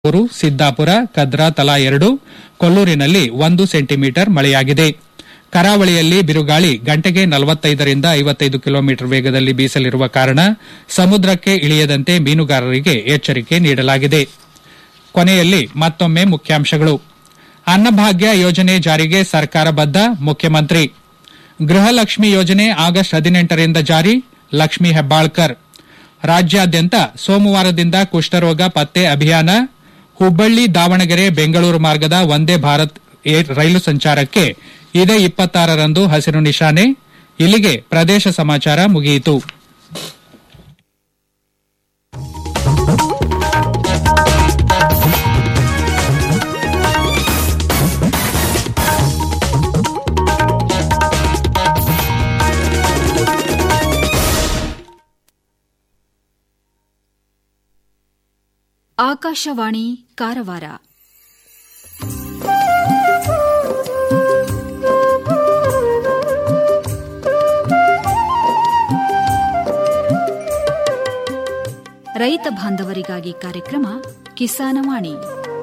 ೂರು ಸಿದ್ದಾಪುರ ಕದ್ರಾ ತಲಾ ಎರಡು ಕೊಲ್ಲೂರಿನಲ್ಲಿ ಒಂದು ಸೆಂಟಿಮೀಟರ್ ಮಳೆಯಾಗಿದೆ ಕರಾವಳಿಯಲ್ಲಿ ಬಿರುಗಾಳಿ ಗಂಟೆಗೆ ನಲವತ್ತೈದರಿಂದ ಐವತ್ತೈದು ಕಿಲೋಮೀಟರ್ ವೇಗದಲ್ಲಿ ಬೀಸಲಿರುವ ಕಾರಣ ಸಮುದ್ರಕ್ಕೆ ಇಳಿಯದಂತೆ ಮೀನುಗಾರರಿಗೆ ಎಚ್ಚರಿಕೆ ನೀಡಲಾಗಿದೆ ಕೊನೆಯಲ್ಲಿ ಮತ್ತೊಮ್ಮೆ ಮುಖ್ಯಾಂಶಗಳು ಅನ್ನಭಾಗ್ಯ ಯೋಜನೆ ಜಾರಿಗೆ ಸರ್ಕಾರ ಬದ್ಧ ಮುಖ್ಯಮಂತ್ರಿ ಗೃಹಲಕ್ಷ್ಮಿ ಯೋಜನೆ ಆಗಸ್ಟ್ ಹದಿನೆಂಟರಿಂದ ಜಾರಿ ಲಕ್ಷ್ಮೀ ಹೆಬ್ಬಾಳ್ಕರ್ ರಾಜ್ಯಾದ್ಯಂತ ಸೋಮವಾರದಿಂದ ಕುಷ್ಠರೋಗ ಪತ್ತೆ ಅಭಿಯಾನ ಹುಬ್ಬಳ್ಳಿ ದಾವಣಗೆರೆ ಬೆಂಗಳೂರು ಮಾರ್ಗದ ವಂದೇ ಭಾರತ್ ಏರ್ ರೈಲು ಸಂಚಾರಕ್ಕೆ ಇದೇ ಇಪ್ಪತ್ತಾರರಂದು ಹಸಿರು ನಿಶಾನೆ ಇಲ್ಲಿಗೆ ಪ್ರದೇಶ ಸಮಾಚಾರ ಮುಗಿಯಿತು ಆಕಾಶವಾಣಿ ಕಾರವಾರ ರೈತ ಬಾಂಧವರಿಗಾಗಿ ಕಾರ್ಯಕ್ರಮ ಕಿಸಾನವಾಣಿ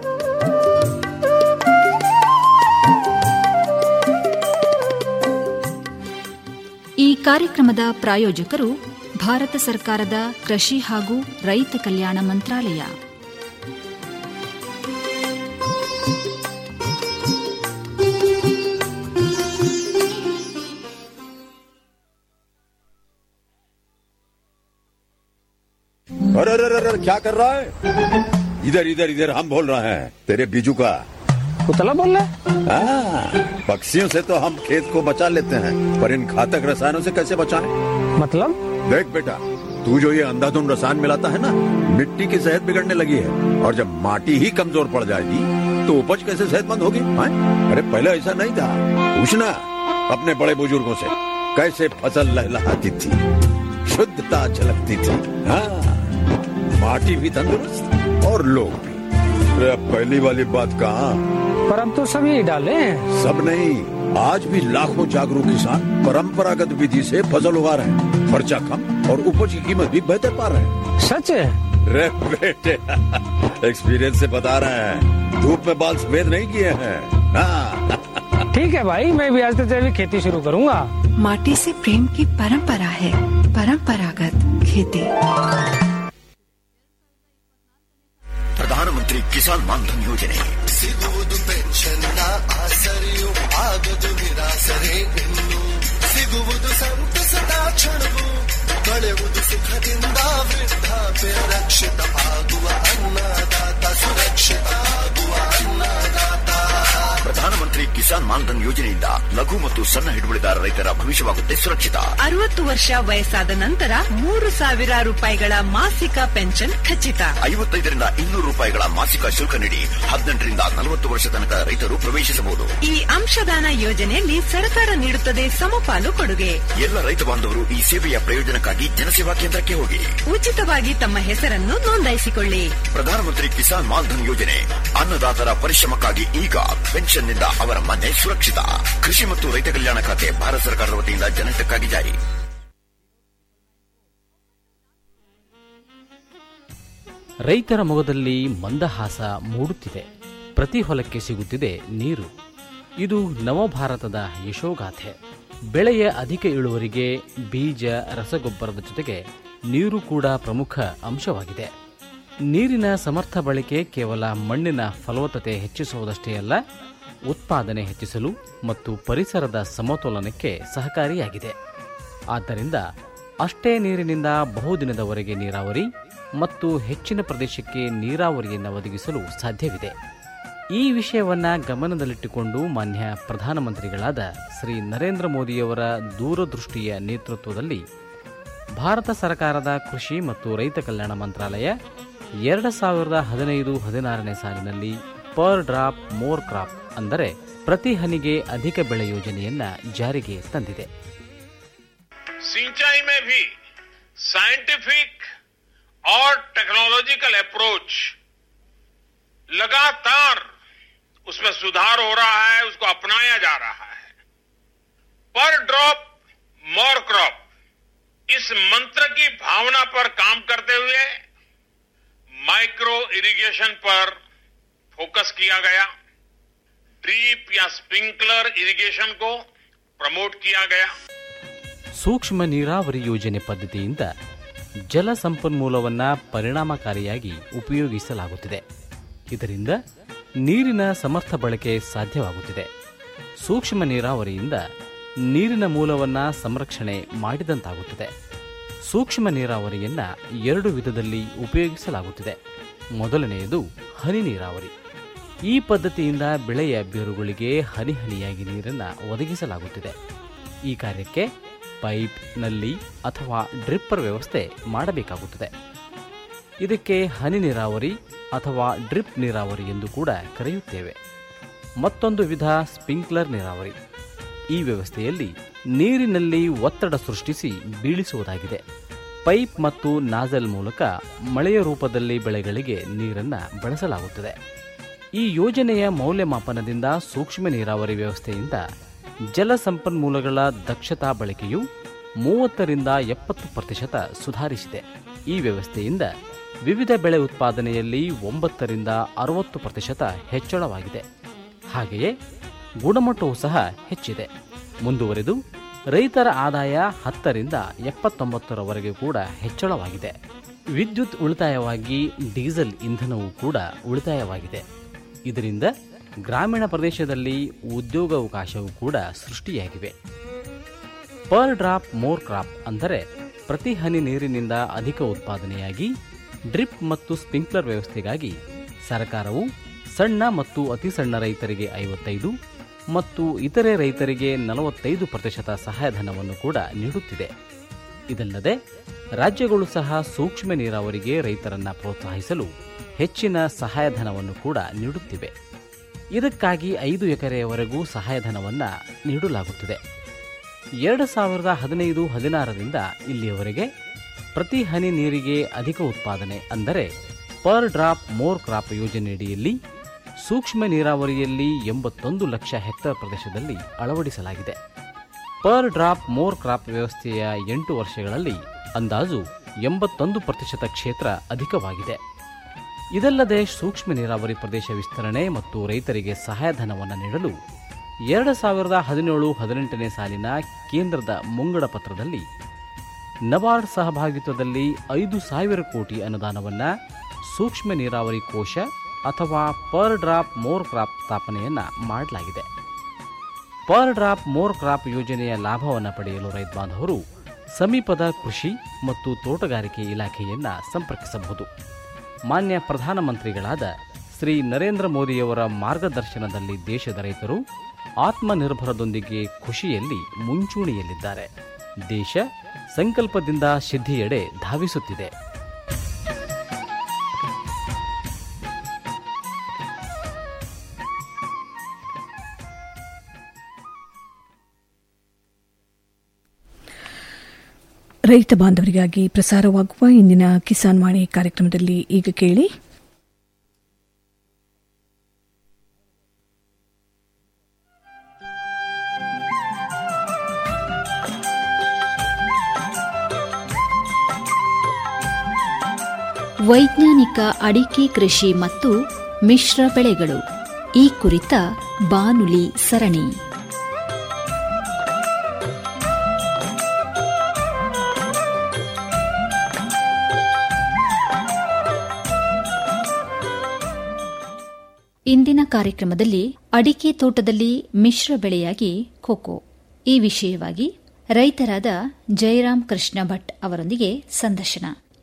ಈ ಕಾರ್ಯಕ್ರಮದ ಪ್ರಾಯೋಜಕರು ಭಾರತ ಸರ್ಕಾರದ ಕೃಷಿ ಹಾಗೂ ರೈತ ಕಲ್ಯಾಣ ಮಂತ್ರಾಲಯ अरे अरे अरे अरे, क्या कर रहा है इधर इधर इधर हम बोल रहे हैं तेरे बीजू का उतला बोल रहा है हाँ, पक्षियों से तो हम खेत को बचा लेते हैं पर इन घातक रसायनों से कैसे बचाएं? मतलब देख बेटा तू जो ये अंधाधुंध रसायन मिलाता है ना मिट्टी की सेहत बिगड़ने लगी है और जब माटी ही कमजोर पड़ जाएगी तो उपज कैसे सेहतमंद होगी हाँ? अरे पहले ऐसा नहीं था पूछना अपने बड़े बुजुर्गों से कैसे फसल लहलहाती थी शुद्धता झलकती थी हाँ माटी भी तंदुरुस्त और लोग भी अरे अब पहली वाली बात कहाँ पर अब तो सब यही डाले हैं सब नहीं आज भी लाखों जागरूक किसान परंपरागत विधि से फसल उगा रहे हैं खर्चा कम और उपज की कीमत भी बेहतर पा रहे हैं सच है रे बेटे एक्सपीरियंस से बता रहे हैं धूप में बाल सफेद नहीं किए हैं हाँ ठीक है भाई मैं भी आज से जैविक खेती शुरू करूंगा माटी से प्रेम की परंपरा है परंपरागत खेती ಪ್ರಧಾನಮಂತ್ರಿ ಕಿಸಾನ್ ಮಾನ್ಧನ್ ಯೋಜನೆ ಸಿಗುವುದು ಪೆನ್ಷನ್ನ ಆಸರೆಯು ಆಗದು ನಿರಾಸರೆ ಇನ್ನು ಸಿಗುವುದು ಸಂತಸದ ಕ್ಷಣವು ಕಳೆಯುವುದು ಸುಖದಿಂದ ವೃದ್ಧಾಪ್ಯ ರಕ್ಷಿತ ಆಗುವ ಅನ್ನದಾತ ಸುರಕ್ಷಿತ ಆಗುವ ಅನ್ನದಾತ ಪ್ರಧಾನಮಂತ್ರಿ ಕಿಸಾನ್ ಮಾನ್ಧನ್ ಯೋಜನೆಯಿಂದ ಲಘು ಮತ್ತು ಸಣ್ಣ ಹಿಡುವಳಿದಾರ ರೈತರ ಭವಿಷ್ಯವಾಗುತ್ತೆ ಸುರಕ್ಷಿತ ಅರವತ್ತು ವರ್ಷ ವಯಸ್ಸಾದ ನಂತರ ಮೂರು ಸಾವಿರ ರೂಪಾಯಿಗಳ ಮಾಸಿಕ ಪೆನ್ಷನ್ ಖಚಿತ ಐವತ್ತೈದರಿಂದ ಇನ್ನೂರು ರೂಪಾಯಿಗಳ ಮಾಸಿಕ ಶುಲ್ಕ ನೀಡಿ ಹದಿನೆಂಟರಿಂದ ನಲವತ್ತು ವರ್ಷ ತನಕ ರೈತರು ಪ್ರವೇಶಿಸಬಹುದು ಈ ಅಂಶದಾನ ಯೋಜನೆಯಲ್ಲಿ ಸರ್ಕಾರ ನೀಡುತ್ತದೆ ಸಮಪಾಲು ಕೊಡುಗೆ ಎಲ್ಲ ರೈತ ಬಾಂಧವರು ಈ ಸೇವೆಯ ಪ್ರಯೋಜನಕ್ಕಾಗಿ ಜನಸೇವಾ ಕೇಂದ್ರಕ್ಕೆ ಹೋಗಿ ಉಚಿತವಾಗಿ ತಮ್ಮ ಹೆಸರನ್ನು ನೋಂದಾಯಿಸಿಕೊಳ್ಳಿ ಪ್ರಧಾನಮಂತ್ರಿ ಕಿಸಾನ್ ಮಾನ್ಧನ್ ಯೋಜನೆ ಅನ್ನದಾತರ ಪರಿಶ್ರಮಕ್ಕಾಗಿ ಈಗ ಪೆನ್ಷನ್ನಿಂದ ಅವರ ಮನೆ ಸುರಕ್ಷಿತ ಕೃಷಿ ಮತ್ತು ರೈತ ಕಲ್ಯಾಣ ಖಾತೆ ಭಾರತ ಸರ್ಕಾರದ ವತಿಯಿಂದ ಜನಹಿತಕ್ಕಾಗಿ ಜಾರಿ ರೈತರ ಮೊಗದಲ್ಲಿ ಮಂದಹಾಸ ಮೂಡುತ್ತಿದೆ ಪ್ರತಿ ಹೊಲಕ್ಕೆ ಸಿಗುತ್ತಿದೆ ನೀರು ಇದು ನವಭಾರತದ ಯಶೋಗಾಥೆ ಬೆಳೆಯ ಅಧಿಕ ಇಳುವರಿಗೆ ಬೀಜ ರಸಗೊಬ್ಬರದ ಜೊತೆಗೆ ನೀರು ಕೂಡ ಪ್ರಮುಖ ಅಂಶವಾಗಿದೆ ನೀರಿನ ಸಮರ್ಥ ಬಳಕೆ ಕೇವಲ ಮಣ್ಣಿನ ಫಲವತ್ತತೆ ಹೆಚ್ಚಿಸುವುದಷ್ಟೇ ಅಲ್ಲ ಉತ್ಪಾದನೆ ಹೆಚ್ಚಿಸಲು ಮತ್ತು ಪರಿಸರದ ಸಮತೋಲನಕ್ಕೆ ಸಹಕಾರಿಯಾಗಿದೆ ಆದ್ದರಿಂದ ಅಷ್ಟೇ ನೀರಿನಿಂದ ಬಹುದಿನದವರೆಗೆ ನೀರಾವರಿ ಮತ್ತು ಹೆಚ್ಚಿನ ಪ್ರದೇಶಕ್ಕೆ ನೀರಾವರಿಯನ್ನು ಒದಗಿಸಲು ಸಾಧ್ಯವಿದೆ ಈ ವಿಷಯವನ್ನ ಗಮನದಲ್ಲಿಟ್ಟುಕೊಂಡು ಮಾನ್ಯ ಪ್ರಧಾನಮಂತ್ರಿಗಳಾದ ಶ್ರೀ ನರೇಂದ್ರ ಮೋದಿಯವರ ದೂರದೃಷ್ಟಿಯ ನೇತೃತ್ವದಲ್ಲಿ ಭಾರತ ಸರ್ಕಾರದ ಕೃಷಿ ಮತ್ತು ರೈತ ಕಲ್ಯಾಣ ಮಂತ್ರಾಲಯ ಎರಡು ಸಾವಿರದ ಹದಿನೈದು ಹದಿನಾರನೇ ಸಾಲಿನಲ್ಲಿ ಪರ್ ಡ್ರಾಪ್ ಮೋರ್ ಕ್ರಾಪ್ ಅಂದರೆ ಪ್ರತಿ ಹನಿಗೆ ಅಧಿಕ ಬೆಳೆ ಯೋಜನೆಯನ್ನ ಜಾರಿಗೆ ತಂದಿದೆ सिंचाई में भी साइंटिफिक और टेक्नोलॉजिकल अप्रोच लगातार उसमें सुधार हो रहा है उसको अपनाया जा रहा है पर ड्रॉप मोर क्रॉप इस मंत्र की भावना पर काम करते हुए माइक्रो इरिगेशन पर फोकस किया गया ड्रीप या स्प्रिंकलर इरिगेशन को प्रमोट किया गया ಸೂಕ್ಷ್ಮ ನೀರಾವರಿ ಯೋಜನೆ ಪದ್ಧತಿಯಿಂದ ಜಲ ಸಂಪನ್ಮೂಲವನ್ನು ಪರಿಣಾಮಕಾರಿಯಾಗಿ ಉಪಯೋಗಿಸಲಾಗುತ್ತಿದೆ ಇದರಿಂದ ನೀರಿನ ಸಮರ್ಥ ಬಳಕೆ ಸಾಧ್ಯವಾಗುತ್ತಿದೆ ಸೂಕ್ಷ್ಮ ನೀರಾವರಿಯಿಂದ ನೀರಿನ ಮೂಲವನ್ನು ಸಂರಕ್ಷಣೆ ಮಾಡಿದಂತಾಗುತ್ತದೆ ಸೂಕ್ಷ್ಮ ನೀರಾವರಿಯನ್ನು ಎರಡು ವಿಧದಲ್ಲಿ ಉಪಯೋಗಿಸಲಾಗುತ್ತಿದೆ ಮೊದಲನೆಯದು ಹನಿ ನೀರಾವರಿ ಈ ಪದ್ಧತಿಯಿಂದ ಬೆಳೆಯ ಬೇರುಗಳಿಗೆ ಹನಿ ಹನಿಯಾಗಿ ನೀರನ್ನು ಒದಗಿಸಲಾಗುತ್ತಿದೆ ಈ ಕಾರ್ಯಕ್ಕೆ ಪೈಪ್ ನಲ್ಲಿ ಅಥವಾ ಡ್ರಿಪ್ಪರ್ ವ್ಯವಸ್ಥೆ ಮಾಡಬೇಕಾಗುತ್ತದೆ ಇದಕ್ಕೆ ಹನಿ ನೀರಾವರಿ ಅಥವಾ ಡ್ರಿಪ್ ನೀರಾವರಿ ಎಂದು ಕೂಡ ಕರೆಯುತ್ತೇವೆ ಮತ್ತೊಂದು ವಿಧ ಸ್ಪ್ರಿಂಕ್ಲರ್ ನೀರಾವರಿ ಈ ವ್ಯವಸ್ಥೆಯಲ್ಲಿ ನೀರಿನಲ್ಲಿ ಒತ್ತಡ ಸೃಷ್ಟಿಸಿ ಬೀಳಿಸುವುದಾಗಿದೆ ಪೈಪ್ ಮತ್ತು ನಾಜಲ್ ಮೂಲಕ ಮಳೆಯ ರೂಪದಲ್ಲಿ ಬೆಳೆಗಳಿಗೆ ನೀರನ್ನು ಬಳಸಲಾಗುತ್ತದೆ ಈ ಯೋಜನೆಯ ಮೌಲ್ಯಮಾಪನದಿಂದ ಸೂಕ್ಷ್ಮ ನೀರಾವರಿ ವ್ಯವಸ್ಥೆಯಿಂದ ಜಲ ಸಂಪನ್ಮೂಲಗಳ ದಕ್ಷತಾ ಬಳಕೆಯು ಮೂವತ್ತರಿಂದ ಎಪ್ಪತ್ತು ಪ್ರತಿಶತ ಸುಧಾರಿಸಿದೆ ಈ ವ್ಯವಸ್ಥೆಯಿಂದ ವಿವಿಧ ಬೆಳೆ ಉತ್ಪಾದನೆಯಲ್ಲಿ ಒಂಬತ್ತರಿಂದ ಅರವತ್ತು ಪ್ರತಿಶತ ಹೆಚ್ಚಳವಾಗಿದೆ ಹಾಗೆಯೇ ಗುಣಮಟ್ಟವೂ ಸಹ ಹೆಚ್ಚಿದೆ ಮುಂದುವರೆದು ರೈತರ ಆದಾಯ ಹತ್ತರಿಂದ ಎಪ್ಪತ್ತೊಂಬತ್ತರವರೆಗೆ ಕೂಡ ಹೆಚ್ಚಳವಾಗಿದೆ ವಿದ್ಯುತ್ ಉಳಿತಾಯವಾಗಿ ಡೀಸೆಲ್ ಇಂಧನವೂ ಕೂಡ ಉಳಿತಾಯವಾಗಿದೆ ಇದರಿಂದ ಗ್ರಾಮೀಣ ಪ್ರದೇಶದಲ್ಲಿ ಉದ್ಯೋಗಾವಕಾಶವೂ ಕೂಡ ಸೃಷ್ಟಿಯಾಗಿವೆ ಪರ್ ಡ್ರಾಪ್ ಮೋರ್ ಕ್ರಾಪ್ ಅಂದರೆ ಪ್ರತಿ ಹನಿ ನೀರಿನಿಂದ ಅಧಿಕ ಉತ್ಪಾದನೆಯಾಗಿ ಡ್ರಿಪ್ ಮತ್ತು ಸ್ಪ್ರಿಂಕ್ಲರ್ ವ್ಯವಸ್ಥೆಗಾಗಿ ಸರ್ಕಾರವು ಸಣ್ಣ ಮತ್ತು ಅತಿ ಸಣ್ಣ ರೈತರಿಗೆ ಐವತ್ತೈದು ಮತ್ತು ಇತರೆ ರೈತರಿಗೆ ನಲವತ್ತೈದು ಪ್ರತಿಶತ ಸಹಾಯಧನವನ್ನು ಕೂಡ ನೀಡುತ್ತಿದೆ ಇದಲ್ಲದೆ ರಾಜ್ಯಗಳು ಸಹ ಸೂಕ್ಷ್ಮ ನೀರಾವರಿಗೆ ರೈತರನ್ನ ಪ್ರೋತ್ಸಾಹಿಸಲು ಹೆಚ್ಚಿನ ಸಹಾಯಧನವನ್ನು ಕೂಡ ನೀಡುತ್ತಿವೆ ಇದಕ್ಕಾಗಿ ಐದು ಎಕರೆಯವರೆಗೂ ಸಹಾಯಧನವನ್ನು ನೀಡಲಾಗುತ್ತದೆ ಎರಡು ಸಾವಿರದ ಹದಿನೈದು ಹದಿನಾರರಿಂದ ಇಲ್ಲಿಯವರೆಗೆ ಪ್ರತಿ ಹನಿ ನೀರಿಗೆ ಅಧಿಕ ಉತ್ಪಾದನೆ ಅಂದರೆ ಪರ್ ಡ್ರಾಪ್ ಮೋರ್ ಕ್ರಾಪ್ ಯೋಜನೆಯಡಿಯಲ್ಲಿ ಸೂಕ್ಷ್ಮ ನೀರಾವರಿಯಲ್ಲಿ ಎಂಬತ್ತೊಂದು ಲಕ್ಷ ಹೆಕ್ಟೇರ್ ಪ್ರದೇಶದಲ್ಲಿ ಅಳವಡಿಸಲಾಗಿದೆ ಪರ್ ಡ್ರಾಪ್ ಮೋರ್ ಕ್ರಾಪ್ ವ್ಯವಸ್ಥೆಯ ಎಂಟು ವರ್ಷಗಳಲ್ಲಿ ಅಂದಾಜು ಎಂಬತ್ತೊಂದು ಪ್ರತಿಶತ ಕ್ಷೇತ್ರ ಅಧಿಕವಾಗಿದೆ ಇದಲ್ಲದೆ ಸೂಕ್ಷ್ಮ ನೀರಾವರಿ ಪ್ರದೇಶ ವಿಸ್ತರಣೆ ಮತ್ತು ರೈತರಿಗೆ ಸಹಾಯಧನವನ್ನು ನೀಡಲು ಎರಡು ಸಾವಿರದ ಹದಿನೇಳು ಹದಿನೆಂಟನೇ ಸಾಲಿನ ಕೇಂದ್ರದ ಮುಂಗಡ ಪತ್ರದಲ್ಲಿ ನಬಾರ್ಡ್ ಸಹಭಾಗಿತ್ವದಲ್ಲಿ ಐದು ಸಾವಿರ ಕೋಟಿ ಅನುದಾನವನ್ನು ಸೂಕ್ಷ್ಮ ನೀರಾವರಿ ಕೋಶ ಅಥವಾ ಪರ್ ಡ್ರಾಪ್ ಮೋರ್ ಕ್ರಾಪ್ ಸ್ಥಾಪನೆಯನ್ನು ಮಾಡಲಾಗಿದೆ ಪರ್ ಡ್ರಾಪ್ ಮೋರ್ ಕ್ರಾಪ್ ಯೋಜನೆಯ ಲಾಭವನ್ನು ಪಡೆಯಲು ರೈತ ಬಾಂಧವರು ಸಮೀಪದ ಕೃಷಿ ಮತ್ತು ತೋಟಗಾರಿಕೆ ಇಲಾಖೆಯನ್ನು ಸಂಪರ್ಕಿಸಬಹುದು ಮಾನ್ಯ ಪ್ರಧಾನಮಂತ್ರಿಗಳಾದ ಶ್ರೀ ನರೇಂದ್ರ ಮೋದಿಯವರ ಮಾರ್ಗದರ್ಶನದಲ್ಲಿ ದೇಶದ ರೈತರು ಆತ್ಮನಿರ್ಭರದೊಂದಿಗೆ ಖುಷಿಯಲ್ಲಿ ಮುಂಚೂಣಿಯಲ್ಲಿದ್ದಾರೆ ದೇಶ ಸಂಕಲ್ಪದಿಂದ ಸಿದ್ಧಿಯೆಡೆ ಧಾವಿಸುತ್ತಿದೆ ರೈತ ಬಾಂಧವರಿಗಾಗಿ ಪ್ರಸಾರವಾಗುವ ಇಂದಿನ ಕಿಸಾನ್ ವಾಣಿ ಕಾರ್ಯಕ್ರಮದಲ್ಲಿ ಈಗ ಕೇಳಿ ವೈಜ್ಞಾನಿಕ ಅಡಿಕೆ ಕೃಷಿ ಮತ್ತು ಮಿಶ್ರ ಬೆಳೆಗಳು ಈ ಕುರಿತ ಬಾನುಲಿ ಸರಣಿ ಇಂದಿನ ಕಾರ್ಯಕ್ರಮದಲ್ಲಿ ಅಡಿಕೆ ತೋಟದಲ್ಲಿ ಮಿಶ್ರ ಬೆಳೆಯಾಗಿ ಖೋಖೋ ಈ ವಿಷಯವಾಗಿ ರೈತರಾದ ಜಯರಾಮ್ ಕೃಷ್ಣ ಭಟ್ ಅವರೊಂದಿಗೆ ಸಂದರ್ಶನ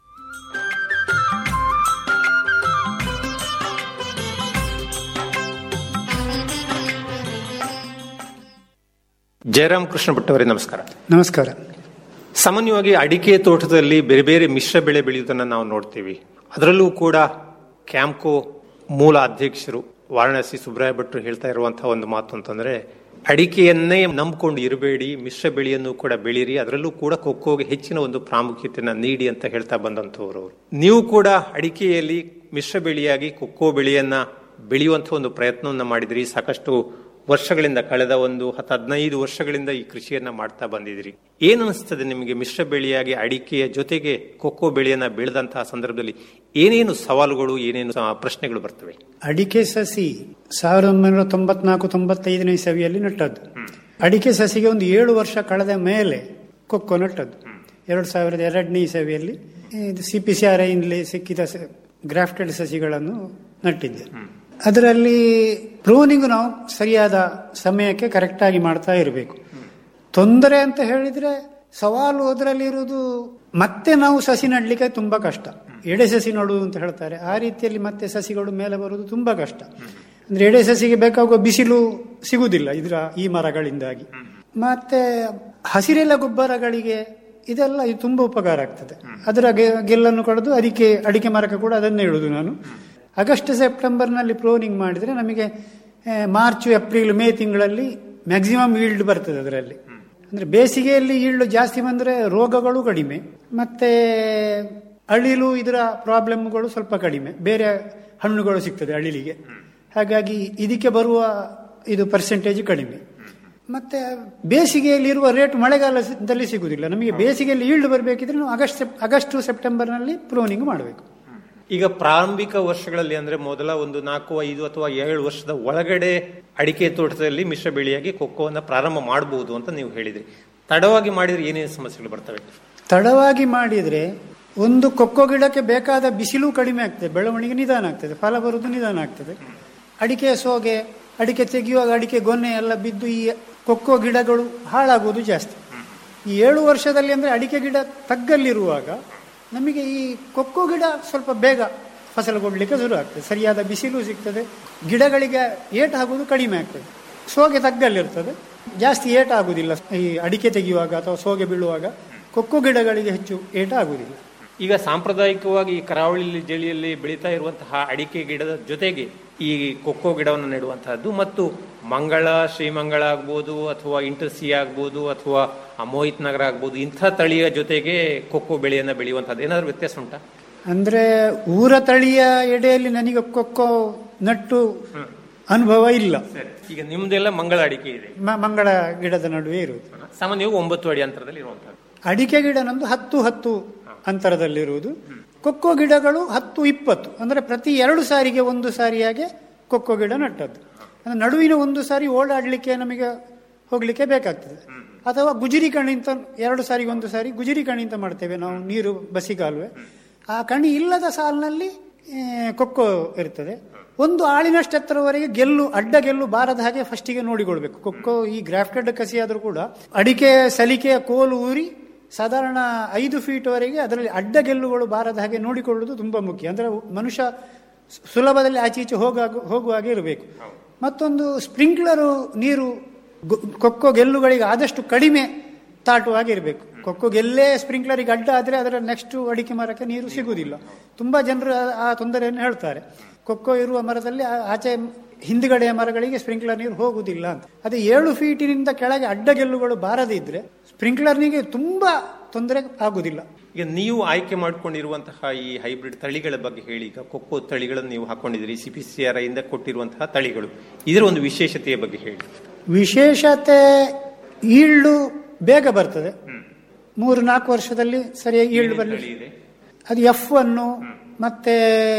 ಜಯರಾಮ್ ಕೃಷ್ಣ ಭಟ್ ಅವರೇ ನಮಸ್ಕಾರ ನಮಸ್ಕಾರ ಸಾಮಾನ್ಯವಾಗಿ ಅಡಿಕೆ ತೋಟದಲ್ಲಿ ಬೇರೆ ಬೇರೆ ಮಿಶ್ರ ಬೆಳೆ ಬೆಳೆಯುವುದನ್ನು ನಾವು ನೋಡ್ತೀವಿ ಅದರಲ್ಲೂ ಕೂಡ ಕ್ಯಾಂಪ್ಕೋ ಮೂಲ ಅಧ್ಯಕ್ಷರು ವಾರಣಾಸಿ ಸುಬ್ರಾಯ ಭಟ್ರು ಹೇಳ್ತಾ ಇರುವಂತಹ ಒಂದು ಮಾತು ಅಂತಂದ್ರೆ ಅಡಿಕೆಯನ್ನೇ ನಂಬಿಕೊಂಡು ಇರಬೇಡಿ ಮಿಶ್ರ ಬೆಳೆಯನ್ನು ಕೂಡ ಬೆಳೀರಿ ಅದರಲ್ಲೂ ಕೂಡ ಕೊಕ್ಕೋಗೆ ಹೆಚ್ಚಿನ ಒಂದು ಪ್ರಾಮುಖ್ಯತೆಯನ್ನ ನೀಡಿ ಅಂತ ಹೇಳ್ತಾ ಬಂದಂತವರು ಅವರು ನೀವು ಕೂಡ ಅಡಿಕೆಯಲ್ಲಿ ಮಿಶ್ರ ಬೆಳೆಯಾಗಿ ಕೊಕ್ಕೋ ಬೆಳೆಯನ್ನ ಬೆಳೆಯುವಂತಹ ಒಂದು ಪ್ರಯತ್ನವನ್ನ ಮಾಡಿದ್ರಿ ಸಾಕಷ್ಟು ವರ್ಷಗಳಿಂದ ಕಳೆದ ಒಂದು ಹತ್ತು ಹದಿನೈದು ವರ್ಷಗಳಿಂದ ಈ ಕೃಷಿಯನ್ನ ಮಾಡ್ತಾ ಬಂದಿದ್ದೀರಿ ಏನ್ ಅನಿಸ್ತದೆ ನಿಮಗೆ ಮಿಶ್ರ ಬೆಳೆಯಾಗಿ ಅಡಿಕೆಯ ಜೊತೆಗೆ ಕೊಕ್ಕೋ ಬೆಳೆಯನ್ನ ಬೆಳೆದಂತಹ ಸಂದರ್ಭದಲ್ಲಿ ಏನೇನು ಸವಾಲುಗಳು ಏನೇನು ಸ- ಪ್ರಶ್ನೆಗಳು ಬರ್ತವೆ ಅಡಿಕೆ ಸಸಿ ಸಾವಿರದ ಒಂಬೈನೂರ ತೊಂಬತ್ನಾಲ್ಕು ತೊಂಬತ್ತೈದನೇ ಇಸವಿಯಲ್ಲಿ ನಟ್ಟದ್ದು ಅಡಿಕೆ ಸಸಿಗೆ ಒಂದು ಏಳು ವರ್ಷ ಕಳೆದ ಮೇಲೆ ಕೊಕ್ಕೋ ನಟ್ಟದ್ದು ಎರಡು ಸಾವಿರದ ಎರಡನೇ ಇಸವಿಯಲ್ಲಿ ಇದು ಸಿ ಪಿ ಸಿ ಆರ್ ಐನಲ್ಲಿ ಸಿಕ್ಕಿದ ಗ್ರಾಫ್ಟೆಡ್ ಸಸಿಗಳನ್ನು ನಟ್ಟಿದ್ದೆ ಅದರಲ್ಲಿ ಪ್ರೂನಿಂಗ್ ನಾವು ಸರಿಯಾದ ಸಮಯಕ್ಕೆ ಕರೆಕ್ಟಾಗಿ ಮಾಡ್ತಾ ಇರಬೇಕು ತೊಂದರೆ ಅಂತ ಹೇಳಿದ್ರೆ ಸವಾಲು ಅದರಲ್ಲಿ ಇರುವುದು ಮತ್ತೆ ನಾವು ಸಸಿ ನಡ್ಲಿಕ್ಕೆ ತುಂಬಾ ಕಷ್ಟ ಎಡೆ ಸಸಿ ನಡುವುದು ಅಂತ ಹೇಳ್ತಾರೆ ಆ ರೀತಿಯಲ್ಲಿ ಮತ್ತೆ ಸಸಿಗಳು ಮೇಲೆ ಬರುವುದು ತುಂಬಾ ಕಷ್ಟ ಅಂದ್ರೆ ಎಡೆ ಸಸಿಗೆ ಬೇಕಾಗುವ ಬಿಸಿಲು ಸಿಗುವುದಿಲ್ಲ ಇದರ ಈ ಮರಗಳಿಂದಾಗಿ ಮತ್ತೆ ಹಸಿರೆಲ್ಲ ಗೊಬ್ಬರಗಳಿಗೆ ಇದೆಲ್ಲ ಇದು ತುಂಬಾ ಉಪಕಾರ ಆಗ್ತದೆ ಅದರ ಗೆ- ಗೆಲ್ಲನ್ನು ಕಳೆದು ಅಡಿಕೆ ಅಡಿಕೆ ಮರಕ್ಕೆ ಕೂಡ ಅದನ್ನೇ ಹೇಳುದು ನಾನು ಆಗಸ್ಟ್ ಸೆಪ್ಟೆಂಬರ್ನಲ್ಲಿ ಪ್ರೋನಿಂಗ್ ಮಾಡಿದ್ರೆ ನಮಗೆ ಆ, ಮಾರ್ಚ್ ಏಪ್ರಿಲ್ ಮೇ ತಿಂಗಳಲ್ಲಿ ಮ್ಯಾಕ್ಸಿಮಮ್ ಈಲ್ಡ್ ಬರ್ತದೆ ಅದರಲ್ಲಿ ಅಂದ್ರೆ ಬೇಸಿಗೆಯಲ್ಲಿ ಈಲ್ಡ್ ಜಾಸ್ತಿ ಬಂದ್ರೆ ರೋಗಗಳು ಕಡಿಮೆ ಮತ್ತೆ ಅಳಿಲು ಇದರ ಪ್ರಾಬ್ಲಮ್ಗಳು ಸ್ವಲ್ಪ ಕಡಿಮೆ ಬೇರೆ ಹಣ್ಣುಗಳು ಸಿಗ್ತದೆ ಅಳಿಲಿಗೆ ಹಾಗಾಗಿ ಇದಕ್ಕೆ ಬರುವ ಇದು ಪರ್ಸೆಂಟೇಜ್ ಕಡಿಮೆ ಮತ್ತೆ ಬೇಸಿಗೆಯಲ್ಲಿ ಇರುವ ರೇಟ್ ಮಳೆಗಾಲದಲ್ಲಿ ಸಿಗುವುದಿಲ್ಲ ನಮಗೆ ಬೇಸಿಗೆಯಲ್ಲಿ ಈಲ್ಡ್ ಬರಬೇಕಿದ್ರೆ ನಾವು ಆಗಸ್ಟ್ ಸೆಪ್- ಆಗಸ್ಟ್ ಸೆಪ್ಟೆಂಬರ್ನಲ್ಲಿ ಪ್ರೋನಿಂಗ್ ಮಾಡಬೇಕು ಈಗ ಪ್ರಾರಂಭಿಕ ವರ್ಷಗಳಲ್ಲಿ ಅಂದ್ರೆ ಮೊದಲ ಒಂದು ನಾಲ್ಕು ಐದು ಅಥವಾ ಏಳು ವರ್ಷದ ಒಳಗಡೆ ಅಡಿಕೆ ತೋಟದಲ್ಲಿ ಮಿಶ್ರ ಬೆಳೆಯಾಗಿ ಕೊಕ್ಕೋವನ್ನ ಪ್ರಾರಂಭ ಮಾಡಬಹುದು ಅಂತ ನೀವು ಹೇಳಿದ್ರಿ ತಡವಾಗಿ ಮಾಡಿದ್ರೆ ಏನೇನು ಸಮಸ್ಯೆಗಳು ಬರ್ತವೆ ತಡವಾಗಿ ಮಾಡಿದ್ರೆ ಒಂದು ಕೊಕ್ಕೋ ಗಿಡಕ್ಕೆ ಬೇಕಾದ ಬಿಸಿಲು ಕಡಿಮೆ ಆಗ್ತದೆ ಬೆಳವಣಿಗೆ ನಿಧಾನ ಆಗ್ತದೆ ಫಲ ಬರುವುದು ನಿಧಾನ ಆಗ್ತದೆ ಅಡಿಕೆ ಸೋಗೆ ಅಡಿಕೆ ತೆಗೆಯುವಾಗ ಅಡಿಕೆ ಗೊನೆ ಎಲ್ಲ ಬಿದ್ದು ಈ ಕೊಕ್ಕೋ ಗಿಡಗಳು ಹಾಳಾಗುವುದು ಜಾಸ್ತಿ ಈ ಏಳು ವರ್ಷದಲ್ಲಿ ಅಂದ್ರೆ ಅಡಿಕೆ ಗಿಡ ತಗ್ಗಲ್ಲಿರುವಾಗ ನಮಗೆ ಈ ಕೊಕ್ಕೋ ಗಿಡ ಸ್ವಲ್ಪ ಬೇಗ ಫಸಲು ಕೊಡಲಿಕ್ಕೆ ಶುರು ಆಗ್ತದೆ ಸರಿಯಾದ ಬಿಸಿಲು ಸಿಗ್ತದೆ ಗಿಡಗಳಿಗೆ ಏಟು ಆಗುವುದು ಕಡಿಮೆ ಆಗ್ತದೆ ಸೋಗೆ ತಗ್ಗಲ್ಲಿರ್ತದೆ ಜಾಸ್ತಿ ಏಟ ಆಗುದಿಲ್ಲ ಈ ಅಡಿಕೆ ತೆಗೆಯುವಾಗ ಅಥವಾ ಸೋಗೆ ಬೀಳುವಾಗ ಕೊಕ್ಕೋ ಗಿಡಗಳಿಗೆ ಹೆಚ್ಚು ಏಟ ಆಗುದಿಲ್ಲ ಈಗ ಸಾಂಪ್ರದಾಯಿಕವಾಗಿ ಈ ಕರಾವಳಿ ಜಳಿಯಲ್ಲಿ ಬೆಳೀತಾ ಇರುವಂತಹ ಅಡಿಕೆ ಗಿಡದ ಜೊತೆಗೆ ಈ ಕೊಕ್ಕೋ ಗಿಡವನ್ನು ನೆಡುವಂತಹದ್ದು ಮತ್ತು ಮಂಗಳ ಶ್ರೀಮಂಗಳ ಆಗ್ಬೋದು ಅಥವಾ ಇಂಟರ್ಸಿ ಆಗ್ಬೋದು ಅಥವಾ ಮೋಹಿತ್ ನಗರ ಆಗ್ಬೋದು ಇಂಥ ತಳಿಯ ಜೊತೆಗೆ ಕೊಕ್ಕೋ ಬೆಳೆಯನ್ನ ಬೆಳೆಯುವಂತಹದ್ದು ಏನಾದ್ರು ವ್ಯತ್ಯಾಸ ಉಂಟಾ ಅಂದ್ರೆ ಊರ ತಳಿಯ ಎಡೆಯಲ್ಲಿ ನನಗೆ ಕೊಕ್ಕೋ ನಟ್ಟು ಅನುಭವ ಇಲ್ಲ ಈಗ ನಿಮ್ದೆಲ್ಲ ಮಂಗಳ ಅಡಿಕೆ ಇದೆ ಮ- ಮಂಗಳ ಗಿಡದ ನಡುವೆ ಇರುವುದು ಸಾಮಾನ್ಯವಾಗಿ ಒಂಬತ್ತು ಅಡಿ ಅಂತರದಲ್ಲಿ ಇರುವಂತಹದ್ದು ಅಡಿಕೆ ಗಿಡ ನಂದು ಹತ್ತು ಹತ್ತು ಅಂತರದಲ್ಲಿರುವುದು ಕೊಕ್ಕೋ ಗಿಡಗಳು ಹತ್ತು ಇಪ್ಪತ್ತು ಅಂದ್ರೆ ಪ್ರತಿ ಎರಡು ಸಾರಿಗೆ ಒಂದು ಸಾರಿಯಾಗೆ ಕೊಕ್ಕೋ ಗಿಡ ನಟ್ಟದ್ದು ಅಂದ್ರೆ ನಡುವಿನ ಒಂದು ಸಾರಿ ಓಡಾಡ್ಲಿಕ್ಕೆ ನಮಗೆ ಹೋಗ್ಲಿಕ್ಕೆ ಬೇಕಾಗ್ತದೆ ಅಥವಾ ಗುಜರಿ ಕಣಿ ಅಂತ ಎರಡು ಸಾರಿಗೆ ಒಂದು ಸಾರಿ ಗುಜರಿ ಕಣಿ ಅಂತ ಮಾಡ್ತೇವೆ ನಾವು ನೀರು ಬಸಿಗಾಲುವೆ ಆ ಕಣಿ ಇಲ್ಲದ ಸಾಲಿನಲ್ಲಿ ಆ, ಕೊಕ್ಕೋ ಇರ್ತದೆ ಒಂದು ಆಳಿನಷ್ಟು ಎತ್ತರವರೆಗೆ ಗೆಲ್ಲು ಅಡ್ಡ ಗೆಲ್ಲು ಬಾರದ ಹಾಗೆ ಫಸ್ಟಿಗೆ ನೋಡಿಕೊಳ್ಬೇಕು ಕೊಕ್ಕೋ ಈ ಗ್ರಾಫ್ಟೆಡ್ ಕಸಿ ಆದ್ರೂ ಕೂಡ ಅಡಿಕೆ ಸಲಿಕೆಯ ಕೋಲು ಊರಿ ಸಾಧಾರಣ ಐದು ಫೀಟ್ ವರೆಗೆ ಅದರಲ್ಲಿ ಅಡ್ಡ ಗೆಲ್ಲುಗಳು ಬಾರದ ಹಾಗೆ ನೋಡಿಕೊಳ್ಳುವುದು ತುಂಬಾ ಮುಖ್ಯ ಅಂದ್ರೆ ಮನುಷ್ಯ ಸು- ಸುಲಭದಲ್ಲಿ ಆಚೆ ಈಚೆ ಹೋಗಾಗ ಹೋಗುವಾಗೆ ಇರಬೇಕು ಮತ್ತೊಂದು ಸ್ಪ್ರಿಂಕ್ಲರು ನೀರು ಗೊ- ಕೊಕ್ಕೋ ಗೆಲ್ಲುಗಳಿಗೆ ಆದಷ್ಟು ಕಡಿಮೆ ತಾಟುವಾಗಿರಬೇಕು ಕೊಕ್ಕೋ ಗೆಲ್ಲೇ ಸ್ಪ್ರಿಂಕ್ಲರಿಗೆ ಅಡ್ಡ ಆದ್ರೆ ಅದರ ನೆಕ್ಸ್ಟ್ ಅಡಿಕೆ ಮರಕ್ಕೆ ನೀರು ಸಿಗುವುದಿಲ್ಲ ತುಂಬಾ ಜನರು ಆ- ಆ ತೊಂದರೆಯನ್ನು ಹೇಳ್ತಾರೆ ಕೊಕ್ಕೋ ಇರುವ ಮರದಲ್ಲಿ ಆ- ಆಚೆ ಹಿಂದ್ಗಡೆಯ ಮರಗಳಿಗೆ ಸ್ಪ್ರಿಂಕ್ಲರ್ ನೀರು ಹೋಗುವುದಿಲ್ಲ ಅಂತ ಅದೇ ಏಳು ಫೀಟಿನಿಂದ ಕೆಳಗೆ ಅಡ್ಡಗೆಲ್ಲುಗಳು ಬಾರದೇ ಇದ್ರೆ ಸ್ಪ್ರಿಂಕ್ಲರ್ನಿಗೆ ತುಂಬಾ ತೊಂದರೆ ಆಗುದಿಲ್ಲ ಈಗ ನೀವು ಆಯ್ಕೆ ಮಾಡಿಕೊಂಡಿರುವಂತಹ ಈ ಹೈಬ್ರಿಡ್ ತಳಿಗಳ ಬಗ್ಗೆ ಹೇಳಿ ಈಗ ಕೊಕ್ಕೋ ತಳಿಗಳನ್ನು ನೀವು ಹಾಕೊಂಡಿದ್ದೀರಿ ಸಿ ಪಿ ಸಿ ಆರ್ ಇಂದ ಕೊಟ್ಟಿರುವಂತಹ ತಳಿಗಳು ಇದರ ಒಂದು ವಿಶೇಷತೆಯ ಬಗ್ಗೆ ಹೇಳಿ ವಿಶೇಷತೆ ಈಳ್ಳು ಬೇಗ ಬರ್ತದೆ ಮೂರು ನಾಲ್ಕು ವರ್ಷದಲ್ಲಿ ಸರಿಯಾಗಿ ಈಳ್ಳು ಬರಲಿ ತಳಿ ಇದೆ ಅದು ಎಫ್ ಅನ್ನು ಮತ್ತೆ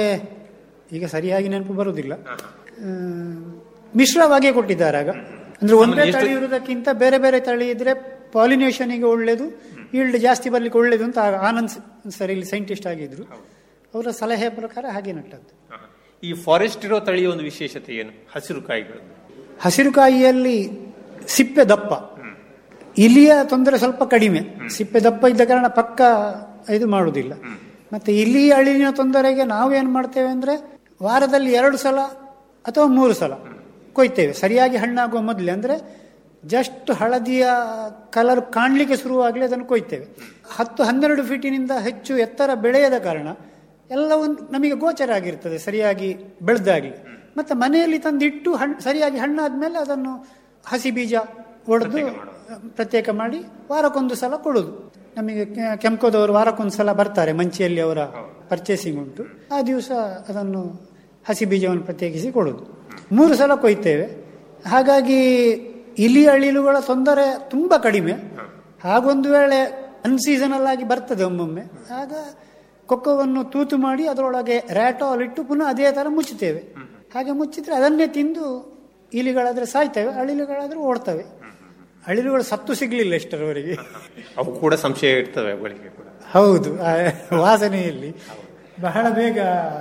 ಈಗ ಸರಿಯಾಗಿ ನೆನಪು ಬರುವುದಿಲ್ಲ ಆ, ಮಿಶ್ರವಾಗಿ ಕೊಟ್ಟಿದ್ದಾರೆ ಆಗ ಅಂದ್ರೆ ಒಂದೇ ಎಷ್ಟು- ತಳಿ ಇರುವುದಕ್ಕಿಂತ ಬೇರೆ ಬೇರೆ ತಳಿ ಇದ್ರೆ ಪಾಲಿನೇಷನ್ಗೆ ಒಳ್ಳೇದು ಈಲ್ಡ್ ಜಾಸ್ತಿ ಬರ್ಲಿಕ್ಕೆ ಒಳ್ಳೇದು ಅಂತ ಆ- ಆನಂದ್ ಸರ್ ಇಲ್ಲಿ ಸೈಂಟಿಸ್ಟ್ ಆಗಿದ್ರು ಅವರ ಸಲಹೆ ಪ್ರಕಾರ ಹಾಗೆ ನಟ್ಟದ್ದು ಈ ಫಾರೆಸ್ಟ್ ಇರೋ ತಳಿಯ ಒಂದು ವಿಶೇಷತೆ ಏನು ಹಸಿರು ಕಾಯಿಗಳು ಹಸಿರು ಕಾಯಿಯಲ್ಲಿ ಸಿಪ್ಪೆ ದಪ್ಪ ಇಲಿಯ ತೊಂದರೆ ಸ್ವಲ್ಪ ಕಡಿಮೆ ಸಿಪ್ಪೆ ದಪ್ಪ ಇದ್ದ ಕಾರಣ ಪಕ್ಕ ಇದು ಮಾಡುವುದಿಲ್ಲ ಮತ್ತೆ ಇಲಿ ಅಳಿಲಿನ ತೊಂದರೆಗೆ ನಾವು ಏನ್ ಮಾಡ್ತೇವೆ ಅಂದ್ರೆ ವಾರದಲ್ಲಿ ಎರಡು ಸಲ ಅಥವಾ ಮೂರು ಸಲ ಕೊಯ್ತೇವೆ ಸರಿಯಾಗಿ ಹಣ್ಣಾಗುವ ಮೊದಲೇ ಅಂದ್ರೆ ಜಸ್ಟ್ ಹಳದಿಯ ಕಲರ್ ಕಾಣ್ಲಿಕ್ಕೆ ಶುರುವಾಗಲಿ ಅದನ್ನು ಕೊಯ್ತೇವೆ ಹತ್ತು ಹನ್ನೆರಡು ಫೀಟಿನಿಂದ ಹೆಚ್ಚು ಎತ್ತರ ಬೆಳೆಯದ ಕಾರಣ ಎಲ್ಲವನ್ನು ನಮಗೆ ಗೋಚರ ಆಗಿರ್ತದೆ ಸರಿಯಾಗಿ ಬೆಳೆದಾಗಲಿ ಮತ್ತೆ ಮನೆಯಲ್ಲಿ ತಂದಿಟ್ಟು ಹಣ್ಣು ಸರಿಯಾಗಿ ಹಣ್ಣಾದ್ಮೇಲೆ ಅದನ್ನು ಹಸಿ ಬೀಜ ಒಡೆದು ಪ್ರತ್ಯೇಕ ಮಾಡಿ ವಾರಕ್ಕೊಂದು ಸಲ ಕೊಡೋದು ನಮಗೆ ಕೆ- ಕೆಂಕೋದವರು ವಾರಕ್ಕೊಂದು ಸಲ ಬರ್ತಾರೆ ಮಂಚಿಯಲ್ಲಿ ಅವರ ಪರ್ಚೇಸಿಂಗ್ ಉಂಟು ಆ ದಿವಸ ಅದನ್ನು ಹಸಿ ಬೀಜವನ್ನು ಪ್ರತ್ಯೇಕಿಸಿ ಕೊಡೋದು ಮೂರು ಸಲ ಕೊಯ್ತೇವೆ ಹಾಗಾಗಿ ಇಲಿ ಅಳಿಲುಗಳ ತೊಂದರೆ ತುಂಬಾ ಕಡಿಮೆ ಹಾಗೊಂದು ವೇಳೆ ಅನ್ಸೀಸನಲ್ ಆಗಿ ಬರ್ತದೆ ಒಮ್ಮೊಮ್ಮೆ ಆಗ ಕೊಕ್ಕವನ್ನು ತೂತು ಮಾಡಿ ಅದರೊಳಗೆ ರ್ಯಾಟಾಲ್ ಇಟ್ಟು ಪುನಃ ಅದೇ ತರ ಮುಚ್ಚುತ್ತೇವೆ ಹಾಗೆ ಮುಚ್ಚಿದ್ರೆ ಅದನ್ನೇ ತಿಂದು ಇಲಿಗಳಾದ್ರೆ ಸಾಯ್ತವೆ ಅಳಿಲುಗಳಾದ್ರೆ ಓಡ್ತವೆ ಅಳಿಲುಗಳು ಸತ್ತು ಸಿಗ್ಲಿಲ್ಲ ಇಷ್ಟರವರೆಗೆ ಅವು ಕೂಡ ಸಂಶಯ ಇರ್ತವೆ ಅವುಗಳಿಗೆ ಕೂಡ ಹೌದು ಆ ವಾಸನೆಯಲ್ಲಿ ಬಹಳ ಬೇಗ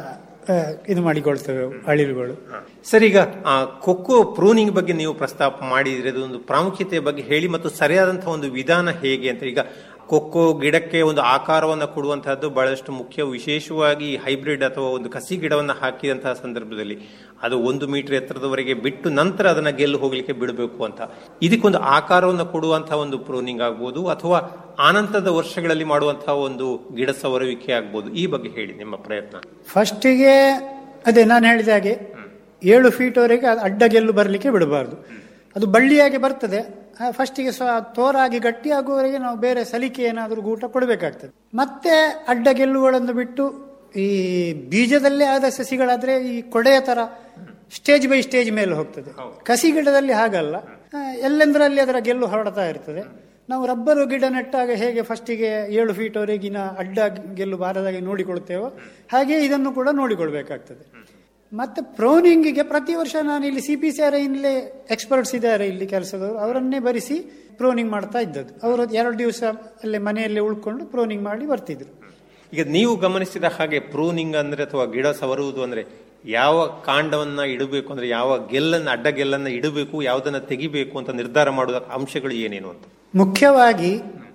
ಆ, ಇದು ಮಾಡಿಕೊಳ್ತವೆ ಅವು ಅಳಿಲುಗಳು ಸರ್ ಈಗ ಆ, ಕೊಕ್ಕೋ ಪ್ರೂನಿಂಗ್ ಬಗ್ಗೆ ನೀವು ಪ್ರಸ್ತಾಪ ಮಾಡಿದ್ರೆ ಅದೊಂದು ಪ್ರಾಮುಖ್ಯತೆಯ ಬಗ್ಗೆ ಹೇಳಿ ಮತ್ತು ಸರಿಯಾದಂತಹ ಒಂದು ವಿಧಾನ ಹೇಗೆ ಅಂತ ಈಗ ಕೊಕ್ಕೋ ಗಿಡಕ್ಕೆ ಒಂದು ಆಕಾರವನ್ನು ಕೊಡುವಂತಹದ್ದು ಬಹಳಷ್ಟು ಮುಖ್ಯ ವಿಶೇಷವಾಗಿ ಹೈಬ್ರಿಡ್ ಅಥವಾ ಒಂದು ಕಸಿ ಗಿಡವನ್ನು ಹಾಕಿದಂತಹ ಸಂದರ್ಭದಲ್ಲಿ ಅದು ಒಂದು ಮೀಟರ್ ಎತ್ತರದವರೆಗೆ ಬಿಟ್ಟು ನಂತರ ಅದನ್ನ ಗೆಲ್ಲು ಹೋಗ್ಲಿಕ್ಕೆ ಬಿಡಬೇಕು ಅಂತ ಇದಕ್ಕೊಂದು ಆಕಾರವನ್ನು ಕೊಡುವಂತಹ ಒಂದು ಪ್ರೂನಿಂಗ್ ಆಗ್ಬೋದು ಅಥವಾ ಆನಂತರದ ವರ್ಷಗಳಲ್ಲಿ ಮಾಡುವಂತಹ ಒಂದು ಗಿಡ ಸವರುವಿಕೆ ಆಗ್ಬೋದು ಈ ಬಗ್ಗೆ ಹೇಳಿ ನಿಮ್ಮ ಪ್ರಯತ್ನ ಫಸ್ಟಿಗೆ ಅದೇ ನಾನು ಹೇಳಿದ ಹಾಗೆ ಏಳು ಫೀಟ್ವರೆಗೆ ಅಡ್ಡಗೆಲ್ಲು ಬರಲಿಕ್ಕೆ ಬಿಡಬಾರ್ದು ಅದು ಬಳ್ಳಿಯಾಗಿ ಬರ್ತದೆ ಆ, ಫಸ್ಟಿಗೆ ಸ್ವ ತೋರಾಗಿ ಗಟ್ಟಿ ಆಗುವವರೆಗೆ ನಾವು ಬೇರೆ ಸಲಿಕೆ ಏನಾದರೂ ಗೂಟ ಕೊಡಬೇಕಾಗ್ತದೆ ಮತ್ತೆ ಅಡ್ಡಗೆಲ್ಲುಗಳನ್ನು ಬಿಟ್ಟು ಈ ಬೀಜದಲ್ಲೇ ಆದ ಸಸಿಗಳಾದ್ರೆ ಈ ಕೊಡೆಯ ತರ ಸ್ಟೇಜ್ ಬೈ ಸ್ಟೇಜ್ ಮೇಲೆ ಹೋಗ್ತದೆ ಕಸಿ ಗಿಡದಲ್ಲಿ ಹಾಗಲ್ಲ ಆ, ಎಲ್ಲೆಂದರಲ್ಲಿ ಅದರ ಗೆಲ್ಲು ಹೊರಡ್ತಾ ಇರ್ತದೆ ನಾವು ರಬ್ಬರು ಗಿಡ ನೆಟ್ಟಾಗ ಹೇಗೆ ಫಸ್ಟಿಗೆ ಏಳು ಫೀಟ್ ವರೆಗಿನ ಅಡ್ಡ ಗೆಲ್ಲು ಬಾರದಾಗಿ ನೋಡಿಕೊಳ್ತೇವೋ ಹಾಗೆ ಇದನ್ನು ಕೂಡ ನೋಡಿಕೊಳ್ಬೇಕಾಗ್ತದೆ ಮತ್ತೆ ಪ್ರೋನಿಂಗಿಗೆ ಪ್ರತಿ ವರ್ಷ ನಾನು ಇಲ್ಲಿ ಸಿ ಪಿ ಸಿ ಆರ್ ಇಲ್ಲೇ ಎಕ್ಸ್ಪರ್ಟ್ಸ್ ಇದ್ದಾರೆ ಇಲ್ಲಿ ಕೆಲಸದವರು ಅವರನ್ನೇ ಬರಿಸಿ ಪ್ರೋನಿಂಗ್ ಮಾಡ್ತಾ ಇದ್ದದ್ದು ಅವರು ಎರಡು ದಿವಸ ಅಲ್ಲೇ ಮನೆಯಲ್ಲೇ ಉಳ್ಕೊಂಡು ಪ್ರೋನಿಂಗ್ ಮಾಡಿ ಬರ್ತಿದ್ರು ಈಗ ನೀವು ಗಮನಿಸಿದ ಹಾಗೆ ಪ್ರೂನಿಂಗ್ ಅಂದ್ರೆ ಅಥವಾ ಗಿಡ ಸವರುವುದು ಅಂದ್ರೆ ಯಾವ ಕಾಂಡವನ್ನ ಇಡಬೇಕು ಅಂದ್ರೆ ಯಾವ ಗೆಲ್ಲನ್ನ ಅಡ್ಡ ಗೆಲ್ಲನ್ನ ಇಡಬೇಕು ಯಾವುದನ್ನ ತೆಗಿಬೇಕು ಅಂತ ನಿರ್ಧಾರ ಮಾಡುವ ಅಂಶಗಳು ಏನೇನು ಅಂತ ಮುಖ್ಯವಾಗಿ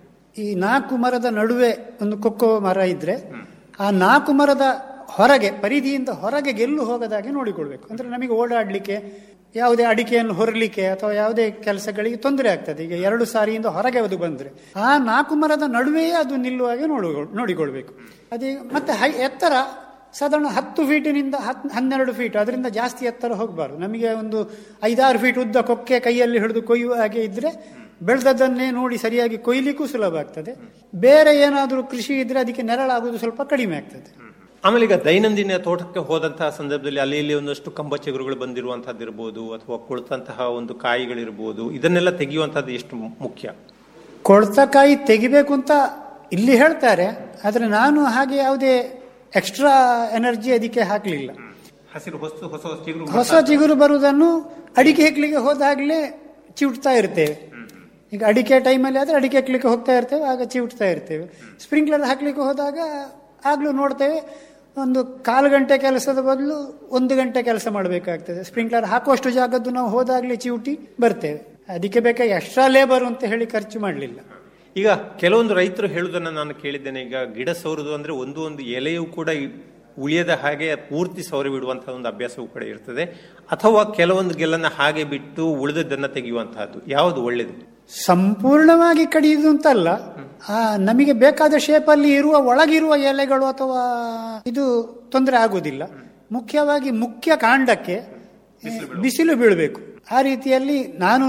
ಈ ನಾಲ್ಕು ಮರದ ನಡುವೆ ಒಂದು ಕೊಕ್ಕೋ ಮರ ಇದ್ರೆ ಆ ನಾಲ್ಕು ಮರದ ಹೊರಗೆ ಪರಿಧಿಯಿಂದ ಹೊರಗೆ ಗೆಲ್ಲು ಹೋಗದಾಗೆ ನೋಡಿಕೊಳ್ಬೇಕು ಅಂದ್ರೆ ನಮಗೆ ಓಡಾಡ್ಲಿಕ್ಕೆ ಯಾವುದೇ ಅಡಿಕೆಯನ್ನು ಹೊರಲಿಕ್ಕೆ ಅಥವಾ ಯಾವುದೇ ಕೆಲಸಗಳಿಗೆ ತೊಂದರೆ ಆಗ್ತದೆ ಈಗ ಎರಡು ಸಾರಿಯಿಂದ ಹೊರಗೆ ಅದು ಬಂದ್ರೆ ಆ ನಾಲ್ಕು ಮರದ ನಡುವೆಯೇ ಅದು ನಿಲ್ಲುವಾಗೆ ನೋಡು ನೋಡಿಕೊಳ್ಬೇಕು ಅದೇ ಮತ್ತೆ ಹೈ ಎತ್ತರ ಸಾಧಾರಣ ಹತ್ತು ಫೀಟಿನಿಂದ ಹತ್ ಹನ್ನೆರಡು ಫೀಟ್ ಅದರಿಂದ ಜಾಸ್ತಿ ಎತ್ತರ ಹೋಗಬಾರ್ದು ನಮಗೆ ಒಂದು ಐದಾರು ಫೀಟ್ ಉದ್ದ ಕೊಕ್ಕೆ ಕೈಯಲ್ಲಿ ಹಿಡಿದು ಕೊಯ್ಯುವ ಹಾಗೆ ಇದ್ರೆ ಬೆಳೆದದ್ದನ್ನೇ ನೋಡಿ ಸರಿಯಾಗಿ ಕೊಯ್ಲಿಕ್ಕೂ ಸುಲಭ ಆಗ್ತದೆ ಬೇರೆ ಏನಾದರೂ ಕೃಷಿ ಇದ್ರೆ ಅದಕ್ಕೆ ನೆರಳಾಗುವುದು ಸ್ವಲ್ಪ ಕಡಿಮೆ ಆಗ್ತದೆ ಆಮೇಲೆ ಈಗ ದೈನಂದಿನ ತೋಟಕ್ಕೆ ಹೋದಂತಹ ಸಂದರ್ಭದಲ್ಲಿ ಅಲ್ಲಿ ಇಲ್ಲಿ ಒಂದಷ್ಟು ಕಂಬ ಚಿಗುರುಗಳು ಬಂದಿರುವಂತಹದ್ದು ಇರ್ಬೋದು ಅಥವಾ ಕೊಳ್ತಂತಹ ಒಂದು ಕಾಯಿಗಳಿರ್ಬೋದು ಇದನ್ನೆಲ್ಲ ತೆಗೆಯುವಂತಹದ್ದು ಎಷ್ಟು ಮುಖ್ಯ ಕೊಳ್ತಕಾಯಿ ತೆಗಿಬೇಕು ಅಂತ ಇಲ್ಲಿ ಹೇಳ್ತಾರೆ ಆದ್ರೆ ನಾನು ಹಾಗೆ ಯಾವುದೇ ಎಕ್ಸ್ಟ್ರಾ ಎನರ್ಜಿ ಅದಕ್ಕೆ ಹಾಕಲಿಲ್ಲ ಹಸಿರು ಹೊಸ ಹೊಸ ಚಿಗುರು ಹೊಸ ಚಿಗುರು ಬರುವುದನ್ನು ಅಡಿಕೆ ಹೆಕ್ಲಿಕ್ಕೆ ಹೋದಾಗಲೇ ಚಿವುಟ್ತಾ ಇರ್ತೇವೆ ಈಗ ಅಡಿಕೆ ಟೈಮಲ್ಲಿ ಆದ್ರೆ ಅಡಿಕೆ ಹೆಕ್ಲಿಕ್ಕೆ ಹೋಗ್ತಾ ಇರ್ತೇವೆ ಆಗ ಚಿವುಟ್ತಾ ಇರ್ತೇವೆ ಸ್ಪ್ರಿಂಕ್ಲರ್ ಹಾಕ್ಲಿಕ್ಕೆ ಹೋದಾಗ ಆಗ್ಲೂ ನೋಡ್ತೇವೆ ಒಂದು ಕಾಲು ಗಂಟೆ ಕೆಲಸದ ಬದಲು ಒಂದು ಗಂಟೆ ಕೆಲಸ ಮಾಡಬೇಕಾಗ್ತದೆ ಸ್ಪ್ರಿಂಕ್ಲರ್ ಹಾಕುವಷ್ಟು ಜಾಗದ್ದು ನಾವು ಹೋದಾಗ್ಲೇ ಚಿವುಟಿ ಬರ್ತೇವೆ ಅದಕ್ಕೆ ಬೇಕಾಗಿ ಎಕ್ಸ್ಟ್ರಾ ಲೇಬರ್ ಅಂತ ಹೇಳಿ ಖರ್ಚು ಮಾಡಲಿಲ್ಲ ಈಗ ಕೆಲವೊಂದು ರೈತರು ಹೇಳುವುದನ್ನ ನಾನು ಕೇಳಿದ್ದೇನೆ ಈಗ ಗಿಡ ಸೌರುದು ಅಂದ್ರೆ ಒಂದು ಒಂದು ಎಲೆಯೂ ಕೂಡ ಈ- ಉಳಿಯದ ಹಾಗೆ ಪೂರ್ತಿ ಸೌರಿ ಬಿಡುವಂತಹ ಒಂದು ಅಭ್ಯಾಸವೂ ಕೂಡ ಇರ್ತದೆ ಅಥವಾ ಕೆಲವೊಂದು ಗೆಲ್ಲನ್ನ ಹಾಗೆ ಬಿಟ್ಟು ಉಳಿದದ್ದನ್ನ ತೆಗೆಯುವಂತಹದ್ದು ಯಾವುದು ಒಳ್ಳೇದು ಸಂಪೂರ್ಣವಾಗಿ ಕಡಿಯುವುದು ಅಂತಲ್ಲ ಆ, ನಮಗೆ ಬೇಕಾದ ಶೇಪಲ್ಲಿ ಇರುವ ಒಳಗಿರುವ ಎಲೆಗಳು ಅಥವಾ ಇದು ತೊಂದರೆ ಆಗುವುದಿಲ್ಲ ಮುಖ್ಯವಾಗಿ ಮುಖ್ಯ ಕಾಂಡಕ್ಕೆ ಆ, ಬಿಸಿಲು ಬೀಳಬೇಕು ಆ ರೀತಿಯಲ್ಲಿ ನಾನು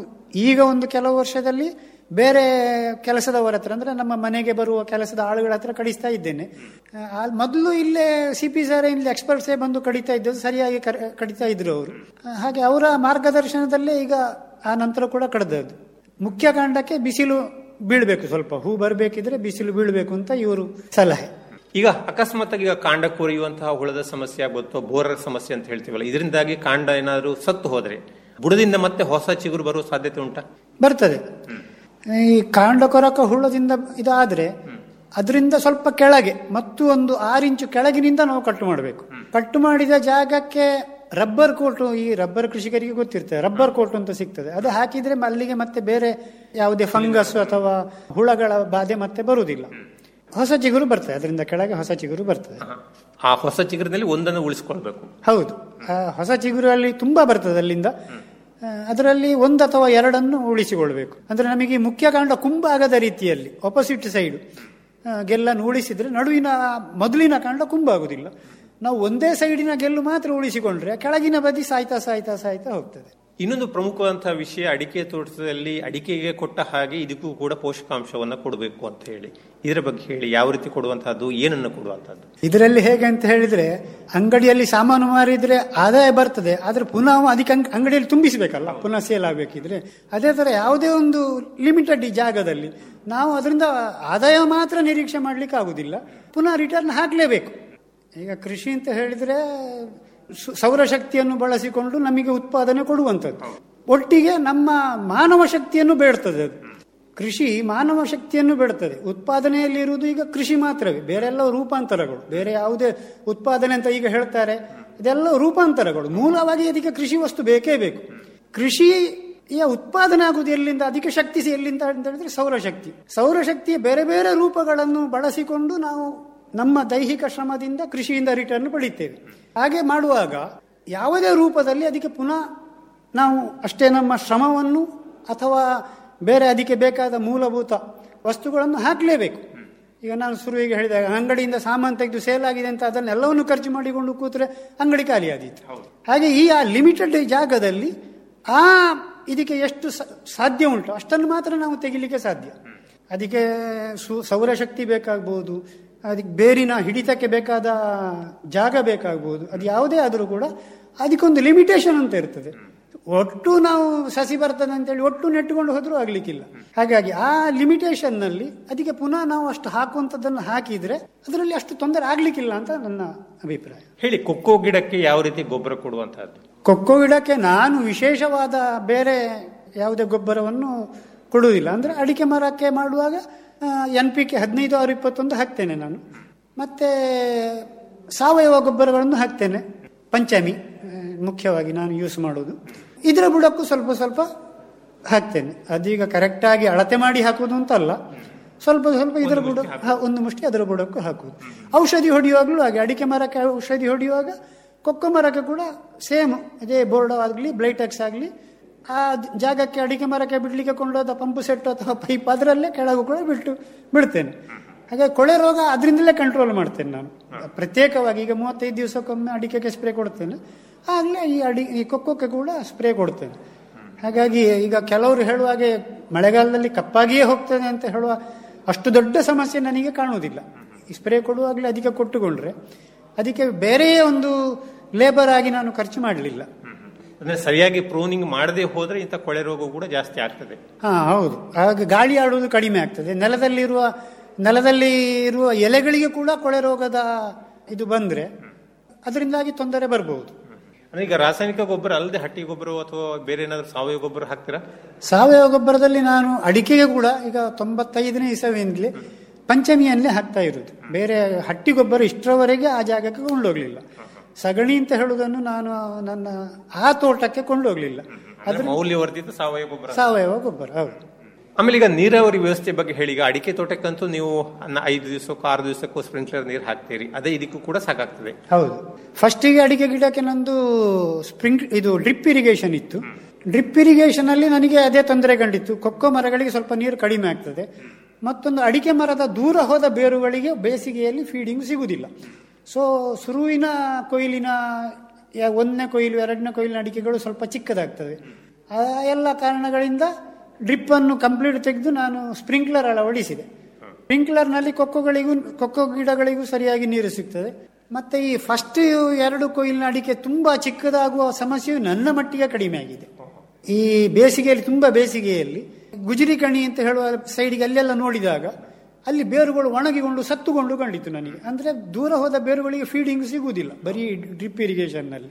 ಈಗ ಒಂದು ಕೆಲವು ವರ್ಷದಲ್ಲಿ ಬೇರೆ ಕೆಲಸದವರ ಹತ್ರ ಅಂದ್ರೆ ನಮ್ಮ ಮನೆಗೆ ಬರುವ ಕೆಲಸದ ಆಳುಗಳ ಹತ್ರ ಕಡಿಸ್ತಾ ಇದ್ದೇನೆ ಆ, ಮೊದಲು ಇಲ್ಲೇ ಸಿ ಪಿ ಸರ್ ಇಲ್ಲಿ ಎಕ್ಸ್ಪರ್ಟ್ಸೇ ಬಂದು ಕಡಿತಾ ಇದ್ದದ್ದು ಸರಿಯಾಗಿ ಕರ್- ಕಡಿತಾ ಇದ್ರು ಅವರು ಹಾಗೆ ಅವರ ಮಾರ್ಗದರ್ಶನದಲ್ಲೇ ಈಗ ಆ ನಂತರ ಕೂಡ ಕಡ್ದದ್ದು ಮುಖ್ಯ ಕಾಂಡಕ್ಕೆ ಬಿಸಿಲು ಬೀಳ್ಬೇಕು ಸ್ವಲ್ಪ ಹೂ ಬರಬೇಕಿದ್ರೆ ಬಿಸಿಲು ಬೀಳ್ಬೇಕು ಅಂತ ಇವರು ಸಲಹೆ ಈಗ ಅಕಸ್ಮಾತ್ ಈಗ ಕಾಂಡ ಕೊರೆಯುವಂತಹ ಹುಳದ ಸಮಸ್ಯೆ ಆಗ್ಬೋದು ಅಥವಾ ಬೋರರ್ ಸಮಸ್ಯೆ ಅಂತ ಹೇಳ್ತೀವಲ್ಲ ಇದರಿಂದಾಗಿ ಕಾಂಡ ಏನಾದರೂ ಸತ್ತು ಹೋದ್ರೆ ಬುಡದಿಂದ ಮತ್ತೆ ಹೊಸ ಚಿಗುರು ಬರುವ ಸಾಧ್ಯತೆ ಉಂಟಾ ಬರ್ತದೆ ಈ ಕಾಂಡ ಕೊರಕ ಹುಳದಿಂದ ಇದಾದ್ರೆ ಅದರಿಂದ ಸ್ವಲ್ಪ ಕೆಳಗೆ ಮತ್ತು ಒಂದು ಆರು ಇಂಚು ಕೆಳಗಿನಿಂದ ನಾವು ಕಟ್ಟು ಮಾಡಬೇಕು ಕಟ್ಟು ಮಾಡಿದ ಜಾಗಕ್ಕೆ ರಬ್ಬರ್ ಕೋಟು ಈ ರಬ್ಬರ್ ಕೃಷಿಕರಿಗೆ ಗೊತ್ತಿರ್ತದೆ ರಬ್ಬರ್ ಕೋಟು ಅಂತ ಸಿಗ್ತದೆ ಅದು ಹಾಕಿದ್ರೆ ಅಲ್ಲಿಗೆ ಮತ್ತೆ ಬೇರೆ ಯಾವುದೇ ಫಂಗಸ್ ಅಥವಾ ಹುಳಗಳ ಬಾಧೆ ಮತ್ತೆ ಬರುವುದಿಲ್ಲ ಹೊಸ ಚಿಗುರು ಬರ್ತದೆ ಅದರಿಂದ ಕೆಳಗೆ ಹೊಸ ಚಿಗುರು ಬರ್ತದೆ ಆ ಹೊಸ ಚಿಗುರಿನಲ್ಲಿ ಒಂದನ್ನು ಉಳಿಸ್ಕೊಳ್ಬೇಕು ಹೌದು ಆ ಹೊಸ ಚಿಗುರಲ್ಲಿ ತುಂಬಾ ಬರ್ತದೆ ಅಲ್ಲಿಂದ ಆ, ಅದರಲ್ಲಿ ಒಂದು ಅಥವಾ ಎರಡನ್ನು ಉಳಿಸಿಕೊಳ್ಬೇಕು ಅಂದ್ರೆ ನಮಗೆ ಈ ಮುಖ್ಯ ಕಾಂಡ ಕುಂಭ ಆಗದ ರೀತಿಯಲ್ಲಿ ಆಪೋಸಿಟ್ ಸೈಡ್ ಗೆಲ್ಲನ್ನು ಉಳಿಸಿದ್ರೆ ನಡುವಿನ ಮೊದಲಿನ ಕಾಂಡ ಕುಂಭ ಆಗುದಿಲ್ಲ ನಾವು ಒಂದೇ ಸೈಡಿನ ಗೆಲ್ಲು ಮಾತ್ರ ಉಳಿಸಿಕೊಂಡ್ರೆ ಕೆಳಗಿನ ಬದಿ ಸಾಯ್ತಾ ಸಾಯ್ತಾ ಸಾಯ್ತಾ ಹೋಗ್ತದೆ ಇನ್ನೊಂದು ಪ್ರಮುಖವಾದಂತಹ ವಿಷಯ ಅಡಿಕೆ ತೋಟದಲ್ಲಿ ಅಡಿಕೆಗೆ ಕೊಟ್ಟ ಹಾಗೆ ಇದಕ್ಕೂ ಕೂಡ ಪೋಷಕಾಂಶವನ್ನ ಕೊಡಬೇಕು ಅಂತ ಹೇಳಿ ಇದರ ಬಗ್ಗೆ ಹೇಳಿ ಯಾವ ರೀತಿ ಕೊಡುವಂತಹದ್ದು ಏನನ್ನು ಕೊಡುವಂತಹದ್ದು ಇದರಲ್ಲಿ ಹೇಗೆ ಅಂತ ಹೇಳಿದ್ರೆ ಅಂಗಡಿಯಲ್ಲಿ ಸಾಮಾನು ಮಾರಿದ್ರೆ ಆದಾಯ ಬರ್ತದೆ ಆದ್ರೆ ಪುನಃ ಅದಕ್ಕೆ ಅಂಗ್- ಅಂಗಡಿಯಲ್ಲಿ ತುಂಬಿಸಬೇಕಲ್ಲ ಪುನಃ ಸೇಲ್ ಆಗಬೇಕಿದ್ರೆ ಅದೇ ತರ ಯಾವುದೇ ಒಂದು ಲಿಮಿಟೆಡ್ ಈ ಜಾಗದಲ್ಲಿ ನಾವು ಅದರಿಂದ ಆದಾಯ ಮಾತ್ರ ನಿರೀಕ್ಷೆ ಮಾಡ್ಲಿಕ್ಕೆ ಆಗುದಿಲ್ಲ ಪುನಃ ರಿಟರ್ನ್ ಹಾಕ್ಲೇಬೇಕು ಈಗ ಕೃಷಿ ಅಂತ ಹೇಳಿದ್ರೆ ಸು- ಸೌರಶಕ್ತಿಯನ್ನು ಬಳಸಿಕೊಂಡು ನಮಗೆ ಉತ್ಪಾದನೆ ಕೊಡುವಂಥದ್ದು ಒಟ್ಟಿಗೆ ನಮ್ಮ ಮಾನವ ಶಕ್ತಿಯನ್ನು ಬೇಡ್ತದೆ ಅದು ಕೃಷಿ ಮಾನವ ಶಕ್ತಿಯನ್ನು ಬೇಡುತ್ತದೆ ಉತ್ಪಾದನೆಯಲ್ಲಿ ಇರುವುದು ಈಗ ಕೃಷಿ ಮಾತ್ರವೇ ಬೇರೆಲ್ಲ ರೂಪಾಂತರಗಳು ಬೇರೆ ಯಾವುದೇ ಉತ್ಪಾದನೆ ಅಂತ ಈಗ ಹೇಳ್ತಾರೆ ಇದೆಲ್ಲ ರೂಪಾಂತರಗಳು ಮೂಲವಾಗಿ ಅದಕ್ಕೆ ಕೃಷಿ ವಸ್ತು ಬೇಕೇ ಬೇಕು ಕೃಷಿಯ ಉತ್ಪಾದನೆ ಆಗುವುದು ಎಲ್ಲಿಂದ ಅದಕ್ಕೆ ಶಕ್ತಿ ಸಿ- ಎಲ್ಲಿಂದ ಅಂತ ಹೇಳಿದ್ರೆ ಸೌರಶಕ್ತಿ ಸೌರಶಕ್ತಿಯ ಬೇರೆ ಬೇರೆ ರೂಪಗಳನ್ನು ಬಳಸಿಕೊಂಡು ನಾವು ನಮ್ಮ ದೈಹಿಕ ಶ್ರಮದಿಂದ ಕೃಷಿಯಿಂದ ರಿಟರ್ನ್ ಪಡಿತೇವೆ ಹಾಗೆ ಮಾಡುವಾಗ ಯಾವುದೇ ರೂಪದಲ್ಲಿ ಅದಕ್ಕೆ ಪುನಃ ನಾವು ಅಷ್ಟೇ ನಮ್ಮ ಶ್ರಮವನ್ನು ಅಥವಾ ಬೇರೆ ಅದಕ್ಕೆ ಬೇಕಾದ ಮೂಲಭೂತ ವಸ್ತುಗಳನ್ನು ಹಾಕಲೇಬೇಕು ಈಗ ನಾನು ಶುರುವಿಗೆ ಹೇಳಿದಾಗ ಅಂಗಡಿಯಿಂದ ಸಾಮಾನು ತೆಗೆದು ಸೇಲ್ ಆಗಿದೆ ಅಂತ ಅದನ್ನೆಲ್ಲವನ್ನು ಖರ್ಚು ಮಾಡಿಕೊಂಡು ಕೂತ್ರೆ ಅಂಗಡಿ ಖಾಲಿ ಆದೀತು ಹಾಗೆ ಈ ಆ ಲಿಮಿಟೆಡ್ ಜಾಗದಲ್ಲಿ ಆ ಇದಕ್ಕೆ ಎಷ್ಟು ಸ- ಸಾಧ್ಯ ಉಂಟು ಅಷ್ಟನ್ನು ಮಾತ್ರ ನಾವು ತೆಗಿಲಿಕ್ಕೆ ಸಾಧ್ಯ ಅದಕ್ಕೆ ಸು ಸೌರಶಕ್ತಿ ಬೇಕಾಗ್ಬೋದು ಅದಕ್ಕೆ ಬೇರಿನ ಹಿಡಿತಕ್ಕೆ ಬೇಕಾದ ಜಾಗ ಬೇಕಾಗ್ಬೋದು ಅದು ಯಾವುದೇ ಆದರೂ ಕೂಡ ಅದಕ್ಕೊಂದು ಲಿಮಿಟೇಷನ್ ಅಂತ ಇರ್ತದೆ ಒಟ್ಟು ನಾವು ಸಸಿ ಬರ್ತದೆ ಅಂತೇಳಿ ಒಟ್ಟು ನೆಟ್ಟುಕೊಂಡು ಹೋದ್ರೂ ಆಗ್ಲಿಕ್ಕಿಲ್ಲ ಹಾಗಾಗಿ ಆ ಲಿಮಿಟೇಷನ್ ನಲ್ಲಿ ಅದಕ್ಕೆ ಪುನಃ ನಾವು ಅಷ್ಟು ಹಾಕುವಂಥದ್ದನ್ನು ಹಾಕಿದ್ರೆ ಅದರಲ್ಲಿ ಅಷ್ಟು ತೊಂದರೆ ಆಗ್ಲಿಕ್ಕಿಲ್ಲ ಅಂತ ನನ್ನ ಅಭಿಪ್ರಾಯ ಹೇಳಿ ಕೊಕ್ಕೋ ಗಿಡಕ್ಕೆ ಯಾವ ರೀತಿ ಗೊಬ್ಬರ ಕೊಡುವಂತಹದ್ದು ಕೊಕ್ಕೋ ಗಿಡಕ್ಕೆ ನಾನು ವಿಶೇಷವಾದ ಬೇರೆ ಯಾವುದೇ ಗೊಬ್ಬರವನ್ನು ಕೊಡುವುದಿಲ್ಲ ಅಂದ್ರೆ ಅಡಿಕೆ ಮರಕ್ಕೆ ಮಾಡುವಾಗ ಎನ್ ಪಿ ಕೆ ಹದಿನೈದು ಆರು ಇಪ್ಪತ್ತೊಂದು ಹಾಕ್ತೇನೆ ನಾನು ಮತ್ತೆ ಸಾವಯವ ಗೊಬ್ಬರಗಳನ್ನು ಹಾಕ್ತೇನೆ ಪಂಚಮಿ ಆ, ಮುಖ್ಯವಾಗಿ ನಾನು ಯೂಸ್ ಮಾಡೋದು ಇದರ ಬುಡಕ್ಕೂ ಸ್ವಲ್ಪ ಸ್ವಲ್ಪ ಹಾಕ್ತೇನೆ ಅದೀಗ ಕರೆಕ್ಟಾಗಿ ಅಳತೆ ಮಾಡಿ ಹಾಕುವುದು ಅಂತ ಅಲ್ಲ ಸ್ವಲ್ಪ ಸ್ವಲ್ಪ ಇದರ ಬುಡ ಹ, ಒಂದು ಮುಷ್ಟಿ ಅದರ ಬುಡಕ್ಕೂ ಹಾಕುವುದು ಔಷಧಿ ಹೊಡೆಯುವಾಗಲೂ ಹಾಗೆ ಅಡಿಕೆ ಮರಕ್ಕೆ ಔಷಧಿ ಹೊಡೆಯುವಾಗ ಕೊಕ್ಕೋ ಮರಕ್ಕೆ ಕೂಡ ಸೇಮ್ ಅದೇ ಬೋರ್ಡ್ ಆಗಲಿ ಬ್ಲೈಟೆಕ್ಸ್ ಆಗಲಿ ಆ ಜಾಗಕ್ಕೆ ಅಡಿಕೆ ಮರಕ್ಕೆ ಬಿಡ್ಲಿಕ್ಕೆ ಕೊಂಡೋದ ಪಂಪು ಸೆಟ್ ಅಥವಾ ಪೈಪ್ ಅದರಲ್ಲೇ ಕೆಳಗೂ ಕೂಡ ಬಿಟ್ಟು ಬಿಡ್ತೇನೆ ಹಾಗೆ ಕೊಳೆ ರೋಗ ಅದರಿಂದಲೇ ಕಂಟ್ರೋಲ್ ಮಾಡ್ತೇನೆ ನಾನು ಪ್ರತ್ಯೇಕವಾಗಿ ಈಗ ಮೂವತ್ತೈದು ದಿವಸಕ್ಕೊಮ್ಮೆ ಅಡಿಕೆಗೆ ಸ್ಪ್ರೇ ಕೊಡ್ತೇನೆ ಆಗಲೇ ಈ ಅಡಿ ಈ ಕೊಕ್ಕೋಕ್ಕೆ ಕೂಡ ಸ್ಪ್ರೇ ಕೊಡ್ತೇನೆ ಹಾಗಾಗಿ ಈಗ ಕೆಲವರು ಹೇಳುವ ಹಾಗೆ ಮಳೆಗಾಲದಲ್ಲಿ ಕಪ್ಪಾಗಿಯೇ ಹೋಗ್ತದೆ ಅಂತ ಹೇಳುವ ಅಷ್ಟು ದೊಡ್ಡ ಸಮಸ್ಯೆ ನನಗೆ ಕಾಣುವುದಿಲ್ಲ ಈ ಸ್ಪ್ರೇ ಕೊಡುವಾಗಲೇ ಅದಕ್ಕೆ ಕೊಟ್ಟುಕೊಂಡ್ರೆ ಅದಕ್ಕೆ ಬೇರೆಯೇ ಒಂದು ಲೇಬರ್ ಆಗಿ ನಾನು ಖರ್ಚು ಮಾಡಲಿಲ್ಲ ಅಂದ್ರೆ ಸರಿಯಾಗಿ ಪ್ರೂನಿಂಗ್ ಮಾಡದೆ ಹೋದ್ರೆ ಇಂಥ ಕೊಳೆ ರೋಗ ಕೂಡ ಜಾಸ್ತಿ ಆಗ್ತದೆ ಹಾ ಹೌದು ಆಗ ಗಾಳಿ ಆಡುವುದು ಕಡಿಮೆ ಆಗ್ತದೆ ನೆಲದಲ್ಲಿರುವ ನೆಲದಲ್ಲಿ ಇರುವ ಎಲೆಗಳಿಗೆ ಕೂಡ ಕೊಳೆ ರೋಗದ ಇದು ಬಂದ್ರೆ ಅದರಿಂದಾಗಿ ತೊಂದರೆ ಬರಬಹುದು ಅಂದ್ರೆ ಈಗ ರಾಸಾಯನಿಕ ಗೊಬ್ಬರ ಅಲ್ಲದೆ ಹಟ್ಟಿ ಗೊಬ್ಬರ ಅಥವಾ ಬೇರೆ ಏನಾದ್ರು ಸಾವಯವ ಗೊಬ್ಬರ ಹಾಕ್ತೀರಾ ಸಾವಯವ ಗೊಬ್ಬರದಲ್ಲಿ ನಾನು ಅಡಿಕೆಗೆ ಕೂಡ ಈಗ ತೊಂಬತ್ತೈದನೇ ಇಸವಿಯಿಂದಲೇ ಪಂಚಮಿಯಲ್ಲೇ ಹಾಕ್ತಾ ಇರುವುದು ಬೇರೆ ಹಟ್ಟಿ ಗೊಬ್ಬರ ಇಷ್ಟರವರೆಗೆ ಆ ಜಾಗಕ್ಕೆ ಕೊಂಡೋಗ್ಲಿಲ್ಲ ಸಗಣಿ ಅಂತ ಹೇಳುವುದನ್ನು ನಾನು ನನ್ನ ಆ ತೋಟಕ್ಕೆ ಕೊಂಡೋಗ್ಲಿಲ್ಲ ಅಂದ್ರೆ ಮೌಲ್ಯವರ್ಧಿತ ಸಾವಯವ ಗೊಬ್ಬರ ಸಾವಯವ ಗೊಬ್ಬರ ಹೌದು ಆಮೇಲೆ ಈಗ ನೀರಾವರಿ ವ್ಯವಸ್ಥೆ ಬಗ್ಗೆ ಹೇಳಿ ಈಗ ಅಡಿಕೆ ತೋಟಕ್ಕಂತೂ ನೀವು ನ- ಐದು ದಿವಸಕ್ಕೂ ಆರು ದಿವಸಕ್ಕೂ ಸ್ಪ್ರಿಂಕ್ಲರ್ ನೀರು ಹಾಕ್ತೀರಿ ಅದೇ ಇದಕ್ಕೂ ಕೂಡ ಸಾಕಾಗ್ತದೆ ಹೌದು ಫಸ್ಟಿಗೆ ಅಡಿಕೆ ಗಿಡಕ್ಕೆ ನಂದು ಸ್ಪ್ರಿಂಗ್ ಇದು ಡ್ರಿಪ್ ಇರಿಗೇಷನ್ ಇತ್ತು ಡ್ರಿಪ್ ಇರಿಗೇಷನ್ ಅಲ್ಲಿ ನನಗೆ ಅದೇ ತೊಂದರೆ ಕಂಡಿತ್ತು ಕೊಕ್ಕೋ ಮರಗಳಿಗೆ ಸ್ವಲ್ಪ ನೀರು ಕಡಿಮೆ ಆಗ್ತದೆ ಮತ್ತೊಂದು ಅಡಿಕೆ ಮರದ ದೂರ ಹೋದ ಬೇರುಗಳಿಗೆ ಬೇಸಿಗೆಯಲ್ಲಿ ಫೀಡಿಂಗ್ ಸಿಗುವುದಿಲ್ಲ ಸೊ ಸುರುವಿನ ಕೊಯ್ಲಿನ ಯಾ- ಒಂದನೇ ಕೊಯ್ಲು ಎರಡನೇ ಕೊಯ್ಲಿನ ಅಡಿಕೆಗಳು ಸ್ವಲ್ಪ ಚಿಕ್ಕದಾಗ್ತವೆ ಆ ಎಲ್ಲ ಕಾರಣಗಳಿಂದ ಡ್ರಿಪ್ ಅನ್ನು ಕಂಪ್ಲೀಟ್ ತೆಗೆದು ನಾನು ಸ್ಪ್ರಿಂಕ್ಲರ್ ಅಳವಡಿಸಿದೆ ಸ್ಪ್ರಿಂಕ್ಲರ್ನಲ್ಲಿ ಕೊಕ್ಕೋಗಳಿಗೂ ಕೊಕ್ಕೋ ಗಿಡಗಳಿಗೂ ಸರಿಯಾಗಿ ನೀರು ಸಿಗ್ತದೆ ಮತ್ತೆ ಈ ಫಸ್ಟ್ ಎರಡು ಕೊಯ್ಲಿನ ಅಡಿಕೆ ತುಂಬಾ ಚಿಕ್ಕದಾಗುವ ಸಮಸ್ಯೆಯು ನನ್ನ ಮಟ್ಟಿಗೆ ಕಡಿಮೆ ಆಗಿದೆ ಈ ಬೇಸಿಗೆಯಲ್ಲಿ ತುಂಬಾ ಬೇಸಿಗೆಯಲ್ಲಿ ಗುಜರಿ ಕಣಿ ಅಂತ ಹೇಳುವ ಸೈಡಿಗೆ ಅಲ್ಲೆಲ್ಲ ನೋಡಿದಾಗ ಅಲ್ಲಿ ಬೇರುಗಳು ಒಣಗಿಕೊಂಡು ಸತ್ತುಕೊಂಡು ಕಂಡಿತ್ತು ನನಗೆ ಅಂದ್ರೆ ದೂರ ಹೋದ ಬೇರುಗಳಿಗೆ ಫೀಡಿಂಗ್ ಸಿಗುವುದಿಲ್ಲ ಬರೀ ಡ್ರಿಪ್ ಇರಿಗೇಷನ್ ನಲ್ಲಿ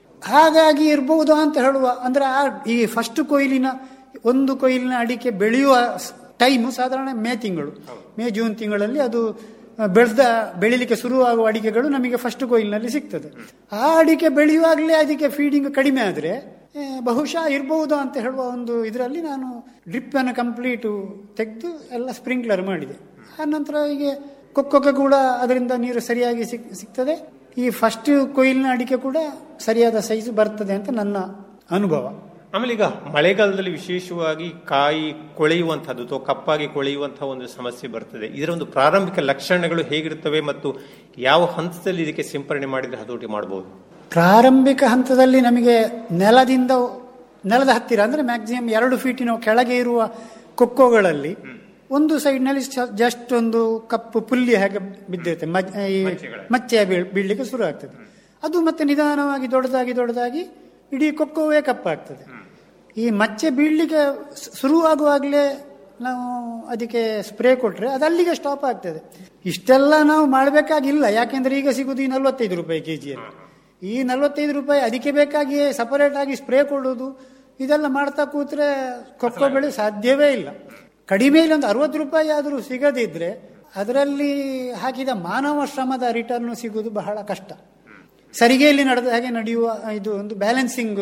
ಹಾಗಾಗಿ ಇರಬಹುದು ಅಂತ ಹೇಳುವ ಅಂದ್ರೆ ಆ ಈ ಫಸ್ಟ್ ಕೊಯ್ಲಿನ ಒಂದು ಕೊಯ್ಲಿನ ಅಡಿಕೆ ಬೆಳೆಯುವ ಟೈಮ್ ಸಾಧಾರಣ ಮೇ ತಿಂಗಳು ಮೇ ಜೂನ್ ತಿಂಗಳಲ್ಲಿ ಅದು ಬೆಳೆದ ಬೆಳಿಲಿಕ್ಕೆ ಶುರುವಾಗುವ ಅಡಿಕೆಗಳು ನಮಗೆ ಫಸ್ಟ್ ಕೊಯ್ಲಿನಲ್ಲಿ ಸಿಗ್ತದೆ ಆ ಅಡಿಕೆ ಬೆಳೆಯುವಾಗಲೇ ಅದಕ್ಕೆ ಫೀಡಿಂಗ್ ಕಡಿಮೆ ಆದ್ರೆ ಆ, ಬಹುಶಃ ಇರಬಹುದು ಅಂತ ಹೇಳುವ ಒಂದು ಇದರಲ್ಲಿ ನಾನು ಡ್ರಿಪ್ ಅನ್ನು ಕಂಪ್ಲೀಟ್ ತೆಗೆದು ಎಲ್ಲ ಸ್ಪ್ರಿಂಕ್ಲರ್ ಮಾಡಿದೆ ಆ ನಂತರ ಹೀಗೆ ಕೊಕ್ಕೊಕ್ಕೆ ಕೂಡ ಅದರಿಂದ ನೀರು ಸರಿಯಾಗಿ ಸಿಕ್ ಸಿಗ್ತದೆ ಈ ಫಸ್ಟ್ ಕೊಯ್ಲಿನ ಅಡಿಕೆ ಕೂಡ ಸರಿಯಾದ ಸೈಜ್ ಬರ್ತದೆ ಅಂತ ನನ್ನ ಅನುಭವ ಆಮೇಲೆ ಈಗ ಮಳೆಗಾಲದಲ್ಲಿ ವಿಶೇಷವಾಗಿ ಕಾಯಿ ಕೊಳೆಯುವಂತಹದ್ದು ಅಥವಾ ಕಪ್ಪಾಗಿ ಕೊಳೆಯುವಂತಹ ಒಂದು ಸಮಸ್ಯೆ ಬರ್ತದೆ ಇದರ ಒಂದು ಪ್ರಾರಂಭಿಕ ಲಕ್ಷಣಗಳು ಹೇಗಿರುತ್ತವೆ ಮತ್ತು ಯಾವ ಹಂತದಲ್ಲಿ ಇದಕ್ಕೆ ಸಿಂಪರಣೆ ಮಾಡಿದ್ರೆ ಹತೋಟಿ ಮಾಡಬಹುದು ಪ್ರಾರಂಭಿಕ ಹಂತದಲ್ಲಿ ನಮಗೆ ನೆಲದಿಂದ ನೆಲದ ಹತ್ತಿರ ಅಂದ್ರೆ ಮ್ಯಾಕ್ಸಿಮಮ್ ಎರಡು ಫೀಟಿನ ಕೆಳಗೆ ಇರುವ ಕೊಕ್ಕೋಗಳಲ್ಲಿ ಒಂದು ಸೈಡ್ನಲ್ಲಿ ಜಸ್ಟ್ ಒಂದು ಕಪ್ಪು ಪುಲ್ಲಿ ಹಾಗೆ ಬಿದ್ದಿರುತ್ತೆ ಮಜ್- ಈ ಮಚ್ಚೆ ಬೀಳ್- ಬೀಳ್ಲಿಕ್ಕೆ ಶುರು ಆಗ್ತದೆ ಅದು ಮತ್ತೆ ನಿಧಾನವಾಗಿ ದೊಡ್ಡದಾಗಿ ದೊಡ್ಡದಾಗಿ ಇಡೀ ಕೊಕ್ಕೋವೇ ಕಪ್ಪಾಗ್ತದೆ ಈ ಮಚ್ಚೆ ಬೀಳ್ಲಿಕ್ಕೆ ಶು- ಶುರುವಾಗುವಾಗಲೇ ನಾವು ಅದಕ್ಕೆ ಸ್ಪ್ರೇ ಕೊಟ್ರೆ ಅದು ಅಲ್ಲಿಗೆ ಸ್ಟಾಪ್ ಆಗ್ತದೆ ಇಷ್ಟೆಲ್ಲ ನಾವು ಮಾಡಬೇಕಾಗಿಲ್ಲ ಯಾಕೆಂದ್ರೆ ಈಗ ಸಿಗುದು ಈ ನಲ್ವತ್ತೈದು ರೂಪಾಯಿ ಕೆ ಜಿಯಲ್ಲಿ ಈ ನಲ್ವತ್ತೈದು ರೂಪಾಯಿ ಅದಕ್ಕೆ ಬೇಕಾಗಿಯೇ ಸಪರೇಟ್ ಆಗಿ ಸ್ಪ್ರೇ ಕೊಡೋದು ಇದೆಲ್ಲ ಮಾಡ್ತಾ ಕೂತ್ರೆ ಕೊಕ್ಕೋ ಬೆಳೆ ಸಾಧ್ಯವೇ ಇಲ್ಲ ಕಡಿಮೆ ಇಲ್ಲ ಒಂದು ಅರವತ್ತು ರೂಪಾಯಿ ಆದರೂ ಸಿಗದಿದ್ರೆ ಅದರಲ್ಲಿ ಹಾಕಿದ ಮಾನವ ಶ್ರಮದ ರಿಟರ್ನ್ ಸಿಗುವುದು ಬಹಳ ಕಷ್ಟ ಸರಿಗೆಯಲ್ಲಿ ನಡೆದ ಹಾಗೆ ನಡೆಯುವ ಇದು ಒಂದು ಬ್ಯಾಲೆನ್ಸಿಂಗ್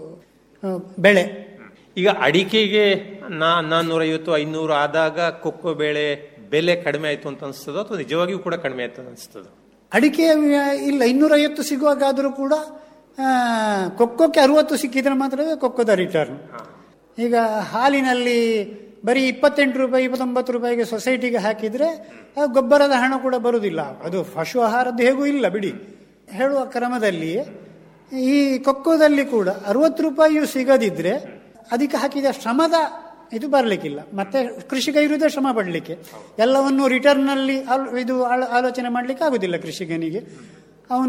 ಬೆಳೆ ಈಗ ಅಡಿಕೆಗೆ ನಾ ನಾನ್ನೂರ ಐವತ್ತು ಐನೂರು ಆದಾಗ ಕೊಕ್ಕೋ ಬೇಳೆ ಬೆಲೆ ಕಡಿಮೆ ಆಯ್ತು ಅಂತ ಅನಿಸ್ತದೋ ಅಥವಾ ನಿಜವಾಗಿಯೂ ಕೂಡ ಕಡಿಮೆ ಆಯ್ತು ಅಂತ ಅನಿಸ್ತದೋ ಅಡಿಕೆ ಆ, ಇಲ್ಲ ಇನ್ನೂರೈವತ್ತು ಸಿಗುವಾಗಾದರೂ ಕೂಡ ಆ, ಕೊಕ್ಕೋಕ್ಕೆ ಅರವತ್ತು ಸಿಕ್ಕಿದ್ರೆ ಮಾತ್ರವೇ ಕೊಕ್ಕೋದ ರಿಟರ್ನ್ ಈಗ ಹಾಲಿನಲ್ಲಿ ಬರೀ ಇಪ್ಪತ್ತೆಂಟು ರೂಪಾಯಿ ಇಪ್ಪತ್ತೊಂಬತ್ತು ರೂಪಾಯಿಗೆ ಸೊಸೈಟಿಗೆ ಹಾಕಿದ್ರೆ ಆ ಗೊಬ್ಬರದ ಹಣ ಕೂಡ ಬರುವುದಿಲ್ಲ ಅದು ಪಶು ಆಹಾರದ್ದು ಹೇಗೂ ಇಲ್ಲ ಬಿಡಿ ಹೇಳುವ ಕ್ರಮದಲ್ಲಿ ಈ ಕೊಕ್ಕೋದಲ್ಲಿ ಕೂಡ ಅರವತ್ತು ರೂಪಾಯಿಯು ಸಿಗದಿದ್ರೆ ಅದಕ್ಕೆ ಹಾಕಿದ ಶ್ರಮದ ಇದು ಬರಲಿಕ್ಕಿಲ್ಲ ಮತ್ತೆ ಕೃಷಿಕ ಇರುವುದೇ ಶ್ರಮ ಪಡಲಿಕ್ಕೆ ಎಲ್ಲವನ್ನು ರಿಟರ್ನಲ್ಲಿ ಇದು ಆಲ- ಆಲೋಚನೆ ಮಾಡಲಿಕ್ಕೆ ಆಗುದಿಲ್ಲ ಕೃಷಿಕನಿಗೆ ಅವನ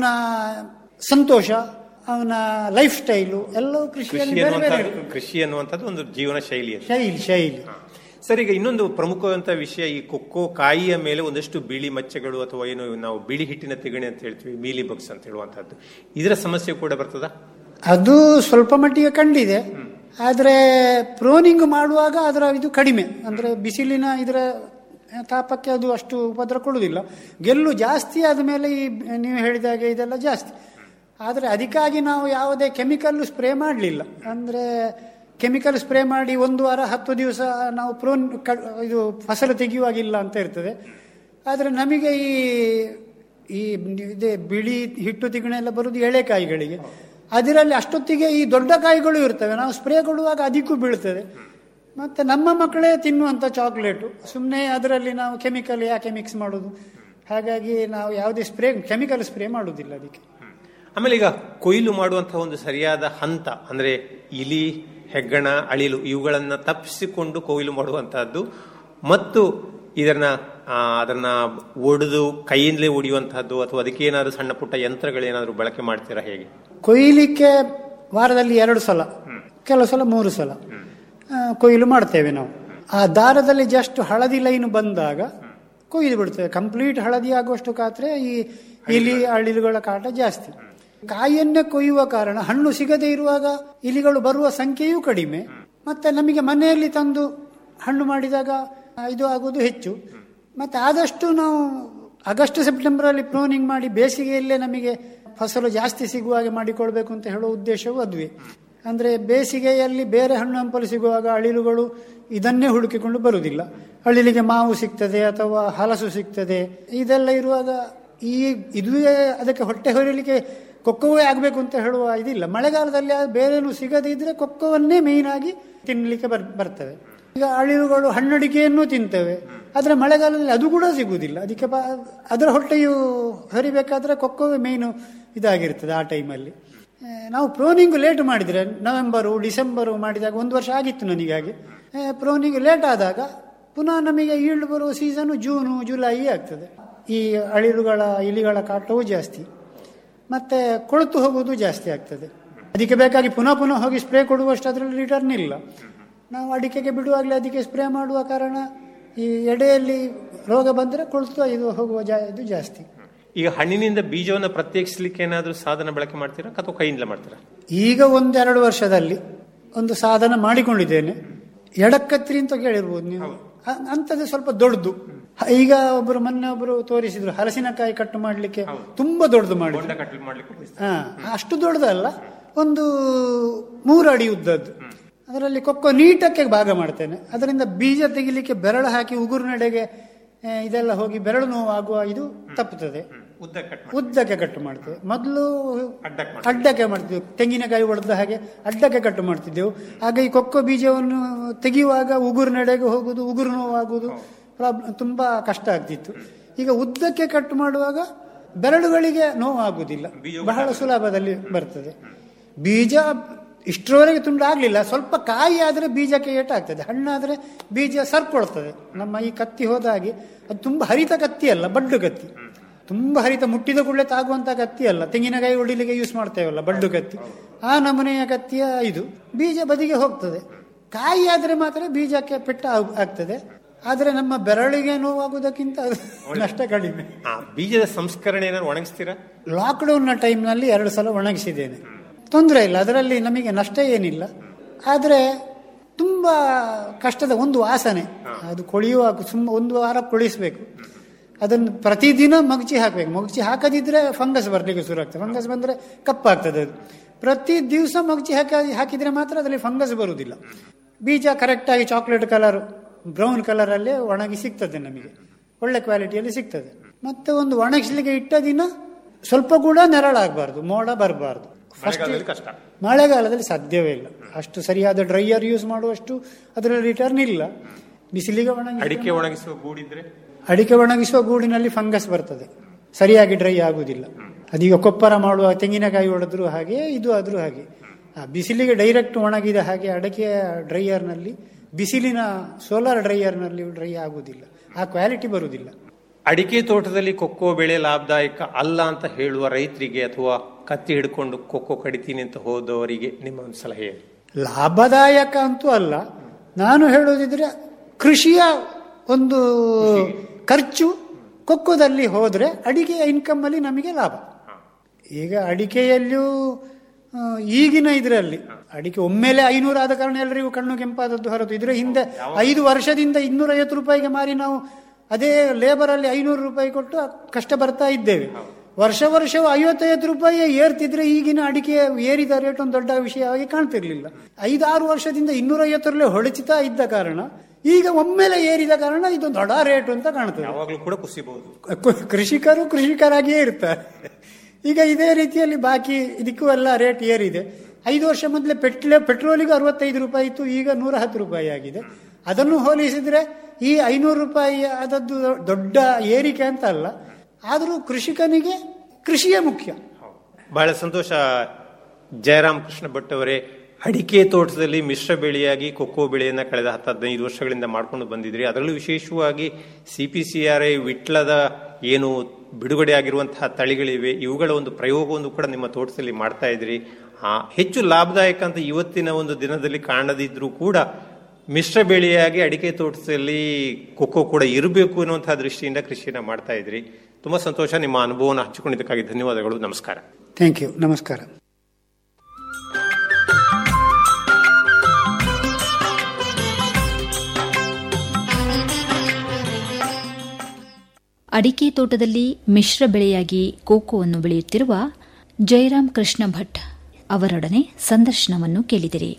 ಸಂತೋಷ ಅವನ ಲೈಫ್ ಸ್ಟೈಲು ಎಲ್ಲವೂ ಕೃಷಿ ಕೃಷಿಯಲ್ಲಿ ಬೇರೆ ಬೇರೆ ಅನ್ನುವಂಥದ್ದು ಇರ್ತದೆ. ಕೃಷಿ ಅನ್ನುವಂಥದ್ದು ಒಂದು ಜೀವನ ಶೈಲಿ ಅದು. ಶೈಲಿ ಶೈಲಿ ಸರ್ ಈಗ ಇನ್ನೊಂದು ಪ್ರಮುಖವಾದಂತಹ ವಿಷಯ ಈ ಕೊಕ್ಕೋ ಕಾಯಿಯ ಮೇಲೆ ಒಂದಷ್ಟು ಬಿಳಿ ಮಚ್ಚೆಗಳು ಅಥವಾ ಏನು ನಾವು ಬಿಳಿ ಹಿಟ್ಟಿನ ತಿಗಣೆ ಅಂತ ಹೇಳ್ತೀವಿ ಮೀಲಿ ಬಗ್ಸ್ ಅಂತ ಹೇಳುವಂತಹದ್ದು ಇದರ ಸಮಸ್ಯೆ ಕೂಡ ಬರ್ತದಾ ಅದು ಸ್ವಲ್ಪ ಮಟ್ಟಿಗೆ ಕಂಡಿದೆ ಆದರೆ ಪ್ರೋನಿಂಗ್ ಮಾಡುವಾಗ ಅದರ ಇದು ಕಡಿಮೆ ಅಂದ್ರೆ ಬಿಸಿಲಿನ ಇದರ ತಾಪಕ್ಕೆ ಅದು ಅಷ್ಟು ಉಪದ್ರ ಕೊಡುವುದಿಲ್ಲ ಗೆಲ್ಲು ಜಾಸ್ತಿ ಆದ ಮೇಲೆ ಈ ನೀವು ಹೇಳಿದ ಹಾಗೆ ಇದೆಲ್ಲ ಜಾಸ್ತಿ ಆದರೆ ಅದಕ್ಕಾಗಿ ನಾವು ಯಾವುದೇ ಕೆಮಿಕಲ್ ಸ್ಪ್ರೇ ಮಾಡಲಿಲ್ಲ ಅಂದ್ರೆ ಕೆಮಿಕಲ್ ಸ್ಪ್ರೇ ಮಾಡಿ ಒಂದು ವಾರ ಹತ್ತು ದಿವಸ ನಾವು ಪ್ರೋನ್ ಕ- ಇದು ಫಸಲು ತೆಗೆಯುವಾಗಿಲ್ಲ ಅಂತ ಇರ್ತದೆ ಆದರೆ ನಮಗೆ ಈ ಈ ಇದೇ ಬಿಳಿ ಹಿಟ್ಟು ತಿಗಣೆ ಎಲ್ಲ ಬರುವುದು ಎಳೆ ಕಾಯಿಗಳಿಗೆ ಅದರಲ್ಲಿ ಅಷ್ಟೊತ್ತಿಗೆ ಈ ದೊಡ್ಡ ಕಾಯಿಗಳು ಇರ್ತವೆ ನಾವು ಸ್ಪ್ರೇ ಕೊಡುವಾಗ ಅದಕ್ಕೂ ಬೀಳ್ತದೆ ಮತ್ತೆ ನಮ್ಮ ಮಕ್ಕಳೇ ತಿನ್ನುವಂಥ ಚಾಕ್ಲೇಟು ಸುಮ್ಮನೆ ಅದರಲ್ಲಿ ನಾವು ಕೆಮಿಕಲ್ ಯಾಕೆ ಮಿಕ್ಸ್ ಮಾಡೋದು ಹಾಗಾಗಿ ನಾವು ಯಾವುದೇ ಸ್ಪ್ರೇ ಕೆಮಿಕಲ್ ಸ್ಪ್ರೇ ಮಾಡುವುದಿಲ್ಲ ಅದಕ್ಕೆ ಆಮೇಲೆ ಈಗ ಕೊಯ್ಲು ಮಾಡುವಂತಹ ಒಂದು ಸರಿಯಾದ ಹಂತ ಅಂದ್ರೆ ಇಲಿ ಹೆಗ್ಗಣ ಅಳಿಲು ಇವುಗಳನ್ನ ತಪ್ಪಿಸಿಕೊಂಡು ಕೊಯ್ಲು ಮಾಡುವಂತಹದ್ದು ಮತ್ತು ಇದನ್ನ ಆ, ಅದನ್ನ ಒಡೆದು ಕೈಯಿಂದಲೇ ಒಡೆಯುವಂತಹದ್ದು ಅಥವಾ ಅದಕ್ಕೆ ಏನಾದ್ರು ಸಣ್ಣ ಪುಟ್ಟ ಯಂತ್ರಗಳೇನಾದ್ರು ಬಳಕೆ ಮಾಡ್ತೀರಾ ಹೇಗೆ ಕೊಯ್ಲಿಕ್ಕೆ ವಾರದಲ್ಲಿ ಎರಡು ಸಲ ಕೆಲವು ಸಲ ಮೂರು ಸಲ ಆ, ಕೊಯ್ಲು ಮಾಡ್ತೇವೆ ನಾವು ಆ ದಾರದಲ್ಲಿ ಜಸ್ಟ್ ಹಳದಿ ಲೈನ್ ಬಂದಾಗ ಕೊಯ್ದು ಬಿಡ್ತೇವೆ ಕಂಪ್ಲೀಟ್ ಹಳದಿ ಆಗುವಷ್ಟು ಕಾತ್ರೆ ಈ ಇಲಿ ಅಳಿಲುಗಳ ಕಾಟ ಜಾಸ್ತಿ ಕಾಯಿಯನ್ನೇ ಕೊಯ್ಯುವ ಕಾರಣ ಹಣ್ಣು ಸಿಗದೇ ಇರುವಾಗ ಇಲಿಗಳು ಬರುವ ಸಂಖ್ಯೆಯೂ ಕಡಿಮೆ ಮತ್ತೆ ನಮಗೆ ಮನೆಯಲ್ಲಿ ತಂದು ಹಣ್ಣು ಮಾಡಿದಾಗ ಆ, ಇದು ಆಗುವುದು ಹೆಚ್ಚು ಮತ್ತೆ ಆದಷ್ಟು ನಾವು ಆಗಸ್ಟ್ ಸೆಪ್ಟೆಂಬರ್ ಅಲ್ಲಿ ಪ್ರೋನಿಂಗ್ ಮಾಡಿ ಬೇಸಿಗೆಯಲ್ಲೇ ನಮಗೆ ಫಸಲು ಜಾಸ್ತಿ ಸಿಗುವ ಹಾಗೆ ಮಾಡಿಕೊಳ್ಬೇಕು ಅಂತ ಹೇಳುವ ಉದ್ದೇಶವೂ ಅದುವೇ ಅಂದ್ರೆ ಬೇಸಿಗೆಯಲ್ಲಿ ಬೇರೆ ಹಣ್ಣು ಹಂಪಲು ಸಿಗುವಾಗ ಅಳಿಲುಗಳು ಇದನ್ನೇ ಹುಡುಕಿಕೊಂಡು ಬರುವುದಿಲ್ಲ ಅಳಿಲಿಗೆ ಮಾವು ಸಿಗ್ತದೆ ಅಥವಾ ಹಲಸು ಸಿಗ್ತದೆ ಇದೆಲ್ಲ ಇರುವಾಗ ಈ ಇದುವೇ ಅದಕ್ಕೆ ಹೊಟ್ಟೆ ಹೊರಲಿಕ್ಕೆ ಕೊಕ್ಕವೇ ಆಗಬೇಕು ಅಂತ ಹೇಳುವ ಇದಿಲ್ಲ ಮಳೆಗಾಲದಲ್ಲಿ ಆ ಬೇರೇನು ಸಿಗದೇ ಇದ್ರೆ ಕೊಕ್ಕವನ್ನೇ ಮೇಯ್ನ್ ಆಗಿ ತಿನ್ನಲಿಕ್ಕೆ ಬರ್ ಬರ್ತವೆ ಈಗ ಅಳಿಲುಗಳು ಹಣ್ಣಡಿಕೆಯನ್ನು ತಿಂತವೆ ಆದರೆ ಮಳೆಗಾಲದಲ್ಲಿ ಅದು ಕೂಡ ಸಿಗುವುದಿಲ್ಲ ಅದಕ್ಕೆ ಬ- ಅದರ ಹೊಟ್ಟೆಯು ಹರಿಬೇಕಾದ್ರೆ ಕೊಕ್ಕವೇ ಮೇಯ್ನು ಇದಾಗಿರ್ತದೆ ಆ ಟೈಮಲ್ಲಿ ಆ, ನಾವು ಪ್ರೋನಿಂಗ್ ಲೇಟ್ ಮಾಡಿದ್ರೆ ನವೆಂಬರು ಡಿಸೆಂಬರು ಮಾಡಿದಾಗ ಒಂದು ವರ್ಷ ಆಗಿತ್ತು ನನಗಾಗಿ ಪ್ರೋನಿಂಗ್ ಲೇಟ್ ಆದಾಗ ಪುನಃ ನಮಗೆ ಈಲ್ಡ್ ಬರುವ ಸೀಸನ್ ಜೂನು ಜುಲೈ ಆಗ್ತದೆ ಈ ಅಳಿಲುಗಳ ಇಲಿಗಳ ಕಾಟವೂ ಜಾಸ್ತಿ ಮತ್ತೆ ಕೊಳೆತು ಹೋಗುವುದು ಜಾಸ್ತಿ ಆಗ್ತದೆ ಅದಕ್ಕೆ ಬೇಕಾಗಿ ಪುನಃ ಪುನಃ ಹೋಗಿ ಸ್ಪ್ರೇ ಕೊಡುವಷ್ಟು ಅದರಲ್ಲಿ ರಿಟರ್ನ್ ಇಲ್ಲ ನಾವು ಅಡಿಕೆಗೆ ಬಿಡುವಾಗಲೇ ಅದಕ್ಕೆ ಸ್ಪ್ರೇ ಮಾಡುವ ಕಾರಣ ಈ ಎಡೆಯಲ್ಲಿ ರೋಗ ಬಂದರೆ ಕೊಳೆತು ಇದು ಹೋಗುವ ಜಾ ಇದು ಜಾಸ್ತಿ ಈಗ ಹಣ್ಣಿನಿಂದ ಬೀಜವನ್ನು ಪ್ರತ್ಯೇಕಿಸಲಿಕ್ಕೆ ಏನಾದ್ರೂ ಸಾಧನ ಬಳಕೆ ಮಾಡ್ತೀರಾ ಅಥವಾ ಕೈಯಿಂದಲೇ ಮಾಡ್ತೀರಾ ಈಗ ಒಂದೆರಡು ವರ್ಷದಲ್ಲಿ ಒಂದು ಸಾಧನ ಮಾಡಿಕೊಂಡಿದ್ದೇನೆ ಎಡಕ್ಕತ್ರಿ ಅಂತ ಕೇಳಿರ್ಬೋದು ನೀವು ಅ- ಅಂಥದ್ದು ಸ್ವಲ್ಪ ದೊಡ್ಡದು ಹ- ಈಗ ಒಬ್ಬರು ಮೊನ್ನೆ ಒಬ್ಬರು ತೋರಿಸಿದ್ರು ಹಲಸಿನಕಾಯಿ ಕಟ್ಟು ಮಾಡ್ಲಿಕ್ಕೆ ತುಂಬಾ ದೊಡ್ಡದು ಮಾಡಿ ಹಾ ಅಷ್ಟು ದೊಡ್ಡದಲ್ಲ ಒಂದು ಮೂರು ಅಡಿ ಉದ್ದದ್ದು ಅದರಲ್ಲಿ ಕೊಕ್ಕೋ ನೀಟಕ್ಕೆ ಭಾಗ ಮಾಡ್ತೇನೆ ಅದರಿಂದ ಬೀಜ ತೆಗಿಲಿಕ್ಕೆ ಬೆರಳು ಹಾಕಿ ಉಗುರು ನಡೆಗೆ ಆ, ಇದೆಲ್ಲ ಹೋಗಿ ಬೆರಳು ನೋವಾಗುವ ಇದು ತಪ್ಪುತ್ತದೆ ಉದ್ದಕ್ಕೆ ಕಟ್ಟು ಮಾಡ್ತೇವೆ ಮೊದಲು ಅಡ್ಡಕ್ಕೆ ಮಾಡ್ತಿದ್ದೆವು ತೆಂಗಿನಕಾಯಿ ಹೊಡೆದ ಹಾಗೆ ಅಡ್ಡಕ್ಕೆ ಕಟ್ಟು ಮಾಡ್ತಿದ್ದೆವು ಆಗ ಈ ಕೊಕ್ಕೋ ಬೀಜವನ್ನು ತೆಗೆಯುವಾಗ ಉಗುರು ನಡೆಗೆ ಹೋಗುದು ಉಗುರು ನೋವಾಗುವುದು ಪ್ರಾಬ್ಲಮ್ ತುಂಬಾ ಕಷ್ಟ ಆಗ್ತಿತ್ತು ಈಗ ಉದ್ದಕ್ಕೆ ಕಟ್ಟು ಮಾಡುವಾಗ ಬೆರಳುಗಳಿಗೆ ನೋವಾಗುವುದಿಲ್ಲ ಬಹಳ ಸುಲಭದಲ್ಲಿ ಬರ್ತದೆ ಬೀಜ ಇಷ್ಟರವರೆಗೆ ತುಂಡು ಆಗಲಿಲ್ಲ ಸ್ವಲ್ಪ ಕಾಯಿ ಆದರೆ ಬೀಜಕ್ಕೆ ಏಟಾಗ್ತದೆ ಹಣ್ಣಾದರೆ ಬೀಜ ಸರ್ಕೊಳ್ತದೆ ನಮ್ಮ ಈ ಕತ್ತಿ ಹೋದ ಹಾಗೆ ಅದು ತುಂಬ ಹರಿತ ಕತ್ತಿ ಅಲ್ಲ ಬಡ್ಡು ಕತ್ತಿ ತುಂಬ ಹರಿತ ಮುಟ್ಟಿದ ಕೂಡಲೇ ತಾಗುವಂಥ ಕತ್ತಿ ಅಲ್ಲ ತೆಂಗಿನಕಾಯಿ ಒಡಿಲಿಕ್ಕೆ ಯೂಸ್ ಮಾಡ್ತೇವಲ್ಲ ಬಡ್ಡು ಕತ್ತಿ ಆ ನಮೂನೆಯ ಕತ್ತಿಯ ಇದು ಬೀಜ ಬದಿಗೆ ಹೋಗ್ತದೆ ಕಾಯಿ ಆದರೆ ಮಾತ್ರ ಬೀಜಕ್ಕೆ ಪೆಟ್ಟ ಆಗ್- ಆಗ್ತದೆ ಆದರೆ ನಮ್ಮ ಬೆರಳಿಗೆ ನೋವಾಗುವುದಕ್ಕಿಂತ ಅದು ನಷ್ಟ ಕಡಿಮೆ ಆ ಬೀಜದ ಸಂಸ್ಕರಣೆ ಏನಾದ್ರು ಒಣಗಿಸ್ತೀರಾ ಲಾಕ್ಡೌನ್ನ ಟೈಮ್ನಲ್ಲಿ ಎರಡು ಸಲ ಒಣಗಿಸಿದ್ದೇನೆ ತೊಂದರೆ ಇಲ್ಲ ಅದರಲ್ಲಿ ನಮಗೆ ನಷ್ಟ ಏನಿಲ್ಲ ಆದರೆ ತುಂಬ ಕಷ್ಟದ ಒಂದು ವಾಸನೆ ಅದು ಕೊಳೆಯುವಾಗ ಸುಮ್ಮ ಒಂದು ವಾರ ಕೊಳಿಸ್ಬೇಕು ಅದನ್ನು ಪ್ರತಿದಿನ ಮಗಚಿ ಹಾಕಬೇಕು ಮಗಚಿ ಹಾಕದಿದ್ರೆ ಫಂಗಸ್ ಬರಲಿಕ್ಕೆ ಶುರು ಆಗ್ತದೆ ಫಂಗಸ್ ಬಂದರೆ ಕಪ್ಪಾಗ್ತದೆ ಅದು ಪ್ರತಿ ದಿವಸ ಮಗಚಿ ಹಾಕಿ ಹಾಕಿದರೆ ಮಾತ್ರ ಅದರಲ್ಲಿ ಫಂಗಸ್ ಬರುವುದಿಲ್ಲ ಬೀಜ ಕರೆಕ್ಟಾಗಿ ಚಾಕ್ಲೇಟ್ ಕಲರ್ ಬ್ರೌನ್ ಕಲರಲ್ಲೇ ಒಣಗಿ ಸಿಗ್ತದೆ ನಮಗೆ ಒಳ್ಳೆ ಕ್ವಾಲಿಟಿಯಲ್ಲಿ ಸಿಗ್ತದೆ ಮತ್ತೆ ಒಂದು ಒಣಗಿಸ್ಲಿಕ್ಕೆ ಇಟ್ಟ ದಿನ ಸ್ವಲ್ಪ ಕೂಡ ನೆರಳಾಗಬಾರ್ದು ಮೋಡ ಬರಬಾರ್ದು ಫಸ್ಟ್ ಮಳೆಗಾಲದಲ್ಲಿ ಕಷ್ಟ ಮಳೆಗಾಲದಲ್ಲಿ ಸಾಧ್ಯವೇ ಇಲ್ಲ ಅಷ್ಟು ಸರಿಯಾದ ಡ್ರೈಯರ್ ಯೂಸ್ ಮಾಡುವಷ್ಟು ಅದರಲ್ಲಿ ರಿಟರ್ನ್ ಇಲ್ಲ ಬಿಸಿಲಿಗೆ ಒಣಗಿ ಅಡಿಕೆ ಒಣಗಿಸುವ ಗೂಡಿದ್ರೆ ಅಡಿಕೆ ಒಣಗಿಸುವ ಗೂಡಿನಲ್ಲಿ ಫಂಗಸ್ ಬರ್ತದೆ ಸರಿಯಾಗಿ ಡ್ರೈ ಆಗುವುದಿಲ್ಲ ಅದೀಗ ಕೊಪ್ಪರ ಮಾಡುವ ತೆಂಗಿನಕಾಯಿ ಹೊಡೆದ್ರು ಹಾಗೆ ಇದು ಆದ್ರೂ ಹಾಗೆ ಆ ಬಿಸಿಲಿಗೆ ಡೈರೆಕ್ಟ್ ಒಣಗಿದ ಹಾಗೆ ಅಡಿಕೆ ಡ್ರೈಯರ್ನಲ್ಲಿ ಬಿಸಿಲಿನ ಸೋಲಾರ್ ಡ್ರೈಯರ್ನಲ್ಲಿ ಡ್ರೈ ಆಗುವುದಿಲ್ಲ ಆ ಕ್ವಾಲಿಟಿ ಬರುವುದಿಲ್ಲ ಅಡಿಕೆ ತೋಟದಲ್ಲಿ ಕೊಕ್ಕೋ ಬೆಳೆ ಲಾಭದಾಯಕ ಅಲ್ಲ ಅಂತ ಹೇಳುವ ರೈತರಿಗೆ ಅಥವಾ ಕತ್ತಿ ಹಿಡ್ಕೊಂಡು ಕೊಕ್ಕೋ ಕಡಿತೀನಿ ಅಂತ ಹೋದವರಿಗೆ ನಿಮ್ಮ ಒಂದು ಸಲಹೆ ಏನು? ಲಾಭದಾಯಕ ಅಂತೂ ಅಲ್ಲ ನಾನು ಹೇಳೋದಿದ್ರೆ ಕೃಷಿಯ ಒಂದು ಖರ್ಚು ಕೊಕ್ಕೋದಲ್ಲಿ ಹೋದ್ರೆ ಅಡಿಕೆಯ ಇನ್ಕಮ್ ಅಲ್ಲಿ ನಮಗೆ ಲಾಭ ಈಗ ಅಡಿಕೆಯಲ್ಲಿಯೂ ಆ, ಈಗಿನ ಇದರಲ್ಲಿ ಅಡಿಕೆ ಒಮ್ಮೆಲೆ ಐನೂರು ಆದ ಕಾರಣ ಎಲ್ಲರಿಗೂ ಕಣ್ಣು ಕೆಂಪಾದದ್ದು ಹೊರತು ಇದ್ರ ಹಿಂದೆ ಐದು ವರ್ಷದಿಂದ ಇನ್ನೂರ ಐವತ್ತು ರೂಪಾಯಿಗೆ ಮಾರಿ ನಾವು ಅದೇ ಲೇಬರ್ ಅಲ್ಲಿ ಐನೂರು ರೂಪಾಯಿ ಕೊಟ್ಟು ಕಷ್ಟ ಬರ್ತಾ ಇದ್ದೇವೆ ವರ್ಷ ವರ್ಷವೂ ಐವತ್ತೈವತ್ತು ರೂಪಾಯಿ ಏರ್ತಿದ್ರೆ ಈಗಿನ ಅಡಿಕೆ ಏರಿದ ರೇಟ್ ಒಂದು ದೊಡ್ಡ ವಿಷಯವಾಗಿ ಕಾಣ್ತಿರ್ಲಿಲ್ಲ ಐದಾರು ವರ್ಷದಿಂದ ಇನ್ನೂರ ಐವತ್ತರಲ್ಲೇ ಹೊಳಚುತ್ತಾ ಇದ್ದ ಕಾರಣ ಈಗ ಒಮ್ಮೆಲೆ ಏರಿದ ಕಾರಣ ಇದು ದೊಡ್ಡ ರೇಟ್ ಅಂತ ಕಾಣ್ತದೆ ಯಾವಾಗಲೂ ಕೂಡ ಕುಸಿಬಹುದು ಕು- ಕೃಷಿಕರು ಕೃಷಿಕರಾಗಿಯೇ ಇರ್ತಾರೆ ಈಗ ಇದೇ ರೀತಿಯಲ್ಲಿ ಬಾಕಿ ಇದಕ್ಕೂ ಎಲ್ಲ ರೇಟ್ ಏರಿದೆ ಐದು ವರ್ಷ ಮೊದಲೇ ಪೆಟ್ಲೆ ಪೆಟ್ರೋಲಿಗೂ ಅರವತ್ತೈದು ರೂಪಾಯಿ ಇತ್ತು ಈಗ ನೂರ ಹತ್ತು ರೂಪಾಯಿ ಆಗಿದೆ ಅದನ್ನು ಹೋಲಿಸಿದ್ರೆ ಈ ಐನೂರು ರೂಪಾಯಿ ಅದದ್ದು ದೊಡ್ಡ ಏರಿಕೆ ಅಂತ ಅಲ್ಲ ಆದರೂ ಕೃಷಿಕನಿಗೆ ಕೃಷಿಯೇ ಮುಖ್ಯ ಬಹಳ ಸಂತೋಷ ಜಯರಾಮ್ ಕೃಷ್ಣ ಭಟ್ ಅವರೇ ಅಡಿಕೆ ತೋಟದಲ್ಲಿ ಮಿಶ್ರ ಬೆಳೆಯಾಗಿ ಕೊಕ್ಕೋ ಬೆಳೆಯನ್ನ ಕಳೆದ ಹತ್ತು ಹದಿನೈದು ವರ್ಷಗಳಿಂದ ಮಾಡ್ಕೊಂಡು ಬಂದಿದ್ರಿ ಅದರಲ್ಲೂ ವಿಶೇಷವಾಗಿ C P C R I ವಿಟ್ಲದ ಏನು ಬಿಡುಗಡೆ ಆಗಿರುವಂತಹ ತಳಿಗಳಿವೆ ಇವುಗಳ ಒಂದು ಪ್ರಯೋಗವನ್ನು ಕೂಡ ನಿಮ್ಮ ತೋಟದಲ್ಲಿ ಮಾಡ್ತಾ ಇದ್ರಿ ಆ ಹೆಚ್ಚು ಲಾಭದಾಯಕ ಅಂತ ಇವತ್ತಿನ ಒಂದು ದಿನದಲ್ಲಿ ಕಾಣದಿದ್ರೂ ಕೂಡ ಮಿಶ್ರ ಬೆಳೆಯಾಗಿ ಅಡಿಕೆ ತೋಟದಲ್ಲಿ ಕೊಕ್ಕೋ ಕೂಡ ಇರಬೇಕು ಅನ್ನುವಂತಹ ದೃಷ್ಟಿಯಿಂದ ಕೃಷಿಯನ್ನ ಮಾಡ್ತಾ ಇದ್ರಿ ತುಂಬಾ ಸಂತೋಷ ನಿಮ್ಮ ಅನುಭವವನ್ನು ಹಂಚಿಕೊಂಡಿದ್ದಕ್ಕಾಗಿ ಧನ್ಯವಾದಗಳು ನಮಸ್ಕಾರ ಥ್ಯಾಂಕ್ ಯು ನಮಸ್ಕಾರ ಅಡಿಕೆ ತೋಟದಲ್ಲಿ ಮಿಶ್ರ ಬೆಳೆಯಾಗಿ ಕೋಕೋವನ್ನು ಬೆಳೆಯುತ್ತಿರುವ ಜಯರಾಮ್ ಕೃಷ್ಣ ಭಟ್ ಅವರೊಡನೆ ಸಂದರ್ಶನವನ್ನು ಕೇಳಿದಿರಿ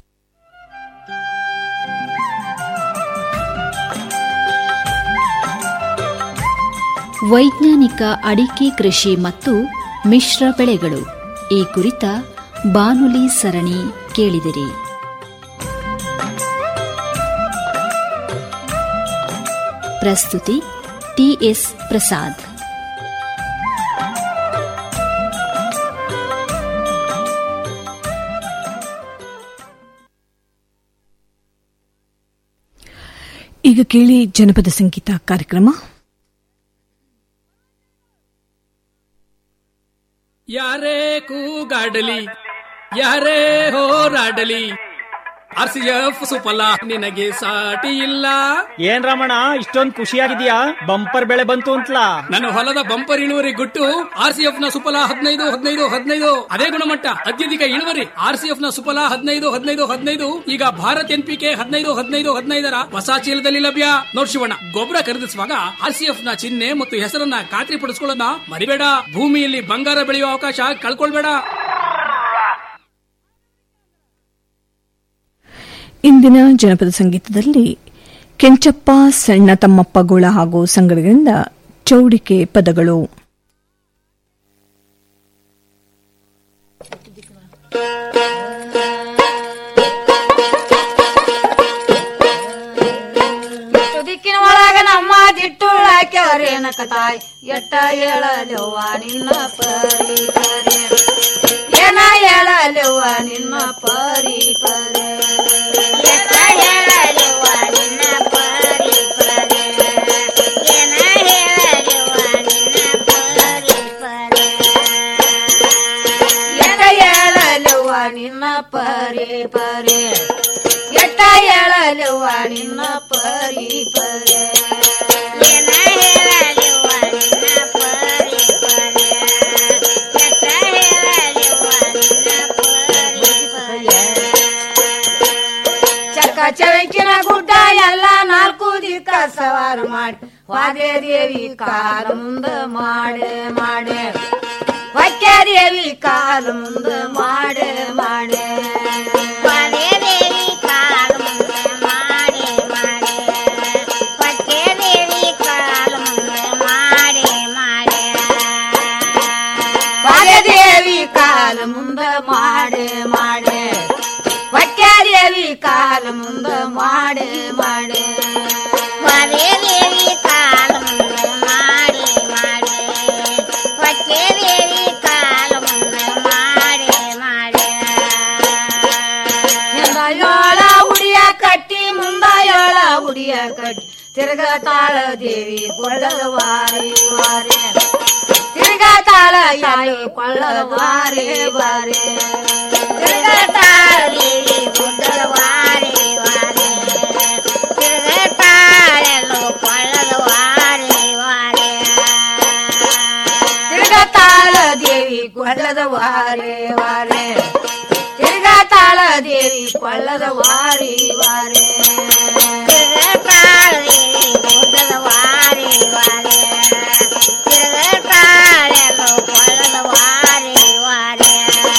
ವೈಜ್ಞಾನಿಕ ಅಡಿಕೆ ಕೃಷಿ ಮತ್ತು ಮಿಶ್ರ ಬೆಳೆಗಳು ಈ ಕುರಿತ ಬಾನುಲಿ ಸರಣಿ ಕೇಳಿದಿರಿ ಪ್ರಸ್ತುತಿ ಟಿಎಸ್ ಪ್ರಸಾದ್ ಈಗ ಕೇಳಿ ಜನಪದ ಸಂಗೀತ ಕಾರ್ಯಕ್ರಮ ಯಾರೇ ಕೂಗಾಡಲಿ ಯಾರೇ ಹೋರಾಡಲಿ ಆರ್ ಸಿ ಎಫ್ ಸುಫಲ ನಿನಗೆ ಸಾಟಿ ಇಲ್ಲ ಏನ್ ರಮಣ ಇಷ್ಟೊಂದ್ ಖುಷಿಯಾಗಿದ್ಯಾ ಬಂಪರ್ ಬೆಳೆ ಬಂತು ಅಂತಲಾ ನನ್ನ ಹೊಲದ ಬಂಪರ್ ಇಳುವರಿ ಗುಟ್ಟು ಆರ್ ಸಿ ಎಫ್ ನ ಸುಫಲ ಹದಿನೈದು ಹದಿನೈದು ಹದಿನೈದು ಅದೇ ಗುಣಮಟ್ಟ ಅತ್ಯಧಿಕ ಇಳುವರಿ ಆರ್ ಸಿ ಎಫ್ ನ ಸುಫಲ ಹದಿನೈದು ಹದಿನೈದು ಹದಿನೈದು ಈಗ ಭಾರತ್ ಎನ್ ಪಿ ಕೆ ಹದಿನೈದು ಹದಿನೈದು ಹದಿನೈದರ ಹೊಸ ಚೀಲದಲ್ಲಿ ಲಭ್ಯ ನೋಡ್ ಶಿವಣ್ಣ ಗೊಬ್ಬರ ಖರೀದಿಸುವಾಗ ಆರ್ ಸಿ ಎಫ್ ನ ಚಿಹ್ನೆ ಮತ್ತು ಹೆಸರನ್ನ ಖಾತ್ರಿ ಪಡಿಸ್ಕೊಳ್ಳೋದನ್ನ ಮರಿಬೇಡ ಭೂಮಿಯಲ್ಲಿ ಬಂಗಾರ ಬೆಳೆಯುವ ಅವಕಾಶ ಕಳ್ಕೊಳ್ಬೇಡ ಇಂದಿನ ಜನಪದ ಸಂಗೀತದಲ್ಲಿ ಕೆಂಚಪ್ಪ ಸಣ್ಣ ತಮ್ಮಪ್ಪ ಗೋಳ ಹಾಗೂ ಸಂಗಡಗಳಿಂದ ಚೌಡಿಕೆ ಪದಗಳು ತುದಿಕ್ಕಿನ ಒಳಗ ನಮ್ಮ ದಿಟ್ಟುಳ ಹಾಕ್ಯವ್ರೇನ ತಾಯಿ ಎಟ್ಟ ಹೇಳಲವ್ವ ನಿನ್ನ ಪರಿ ಏನ ಹೇಳಲಿವ ನಿನ್ನ ಪರಿ ಪರಿ ಎತ್ತ ಹೇಳಲಿವ ನಿನ್ನ ಪರಿ ಪರಿ ಏನ ಹೇಳಲಿವ ನಿನ್ನ ಪರಿ ಪರಿ ಎತ್ತ ಹೇಳಲಿವ ನಿನ್ನ ಪರಿ ಪರಿ ಎತ್ತ ಹೇಳಲಿವ ನಿನ್ನ ಪರಿ ಪರಿ ಏನ ಹೇಳಲಿವ ನಿನ್ನ ಪರಿ ಪರಿ ಎತ್ತ ಹೇಳಲಿವ ನಿನ್ನ ಪರಿ ಪರಿ ಚಕ್ಕ ಚಳಕಿನ ಗುಡ್ಡ ಎಲ್ಲ ನಾಲ್ಕು ದಿಕ್ಕ ಸವಾರ ಮಾಡಿ ವಾದ್ಯ ದೇವಿ ಕಾಲ ಮುಂದ ಮಾಡೆ ಮಾಡೆ ವಕ್ಯ ದೇವಿ ಕಾಲ ಮುಂದ ಮಾಡೆ ಮಾಡೆ ವಾದ್ಯ ದೇವಿ ಕಾಲ ಮುಂದ ಮಾಡೆ ಮಾಡೆ ವಕ್ಯ ದೇವಿ ಕಾಲ ಮುಂದ ಮಾಡೆ ಮಾಡೆ ವಾದ್ಯ ದೇವಿ ಕಾಲ ಮುಂದ ಮಾಡೆ ಮಾಡೆ ವಕ್ಯಾದೇವಿ ಕಾಲ ಮುಂದ ಮಾಡೆ ಮಾಡೆ ದೇವಿ ಕಾಲ ಮುಂದ ಮಾಡೆ ಮಾಡೆ ವಕ್ಯಾದೇವಿ ಕಾಲ ಮುಂದ ಮಾಡೆ ಮಾಡೆ ಹಿಂದ ಯೋಳ ಉಡಿಯ ಕಟ್ಟಿ ಮುಂದ ಯೋಳ ಉಡಿಯ ಕಟ್ಟಿ ತಿರುಗತಾಳ ದೇವಿ ಕೊಳ್ಳದ ವಾರಿ ವಾರೆ ತಿರುಗತಾಳ ಯಾಯಿ ಕೊಳ್ಳದ ವಾರೆ ವಾರೆ ತಿರುಗತಾಳ ದೇವಿ ಗುಡ್ಡದ ವಾರೆ ವಾರೆ ತಿರುಗತಾಳೆಲ್ಲೋ ಕೊಳ್ಳದ ವಾರೆ ವಾರೆ ತಿರುಗತಾಳ ದೇವಿ ಕೊಳ್ಳದ ವಾರೆ ವಾರೆ ತಿರುಗತಾಳ ದೇವಿ ಕೊಳ್ಳದ ವಾರಿ ವಾರೆ ತಿರುಗತಾಳ ದೇವಿ ಗುಡ್ಡದ ವಾರೆ ವಾರೆ ತಿರುಗತಾಳೆಲ್ಲೋ ಕೊಳ್ಳದ ವಾರೆ ವಾರೆ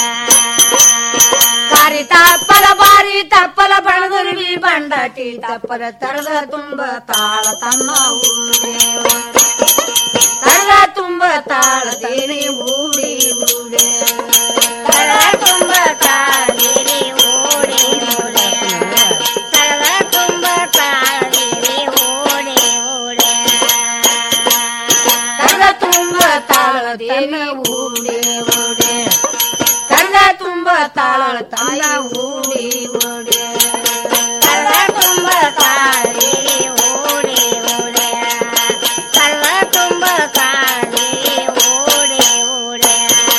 ಕಾರಿ ತಪ್ಪಲ ಬಾರಿ ತಪ್ಪಲ ಬಣದುರ್ವಿ ಬಂಡಟಿ ತಪ್ಪಲ ತರದ ತುಂಬ ತಾಳ ತನ್ನ ಊರೇ ತರದ ತುಂಬ ತಾಳ ದೇವಿ ಊಡಿ ಊಡೆ ತರದ ತುಂಬ ತಾಳ ದೇವಿ ಊಡಿ ಊಡೆ ತರದ ತುಂಬ ತಾಳ ದೇವಿ ಊಡಿ ಊಡೆ ತರದ ತುಂಬ ತಾಳ ದೇವಿ ಊಡಿ ಊಡೆ ತರದ ತುಂಬ ತಾಳ ತಾಳ ಊಡಿ ಊಡೆ ತರದ ತುಂಬ ತಾಳ ದೇವಿ ಊಡಿ ಊಡೆ ತರದ ತುಂಬ ತಾಳ ದೇವಿ ಊಡಿ ಊಡೆ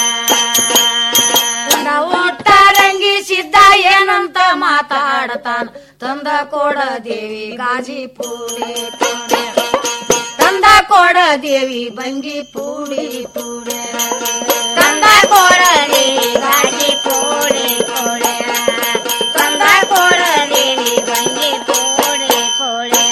ಒಟ್ಟಾರಂಗಿ ಸಿದ್ಧ ಏನಂತ ಮಾತಾಡತಾನ ತಂದ ಕೊಡ ದೇವಿ ಗಾಜಿ ಪೂಡೆ ಪೂಡೆ ತಂದ ಕೊಡ ದೇವಿ ಬಂಗಿ ಪೂಡಿ ಪೂಡೆ ತಂದ ಕೊಡ ದೇವಿ ಗಾಜಿ ಪೂಡೆ ಪೂಡೆ ತಂದ ಕೊಡ ದೇವಿ ಬಂಗಿ ಪೂಡೆ ಪೂಡೆ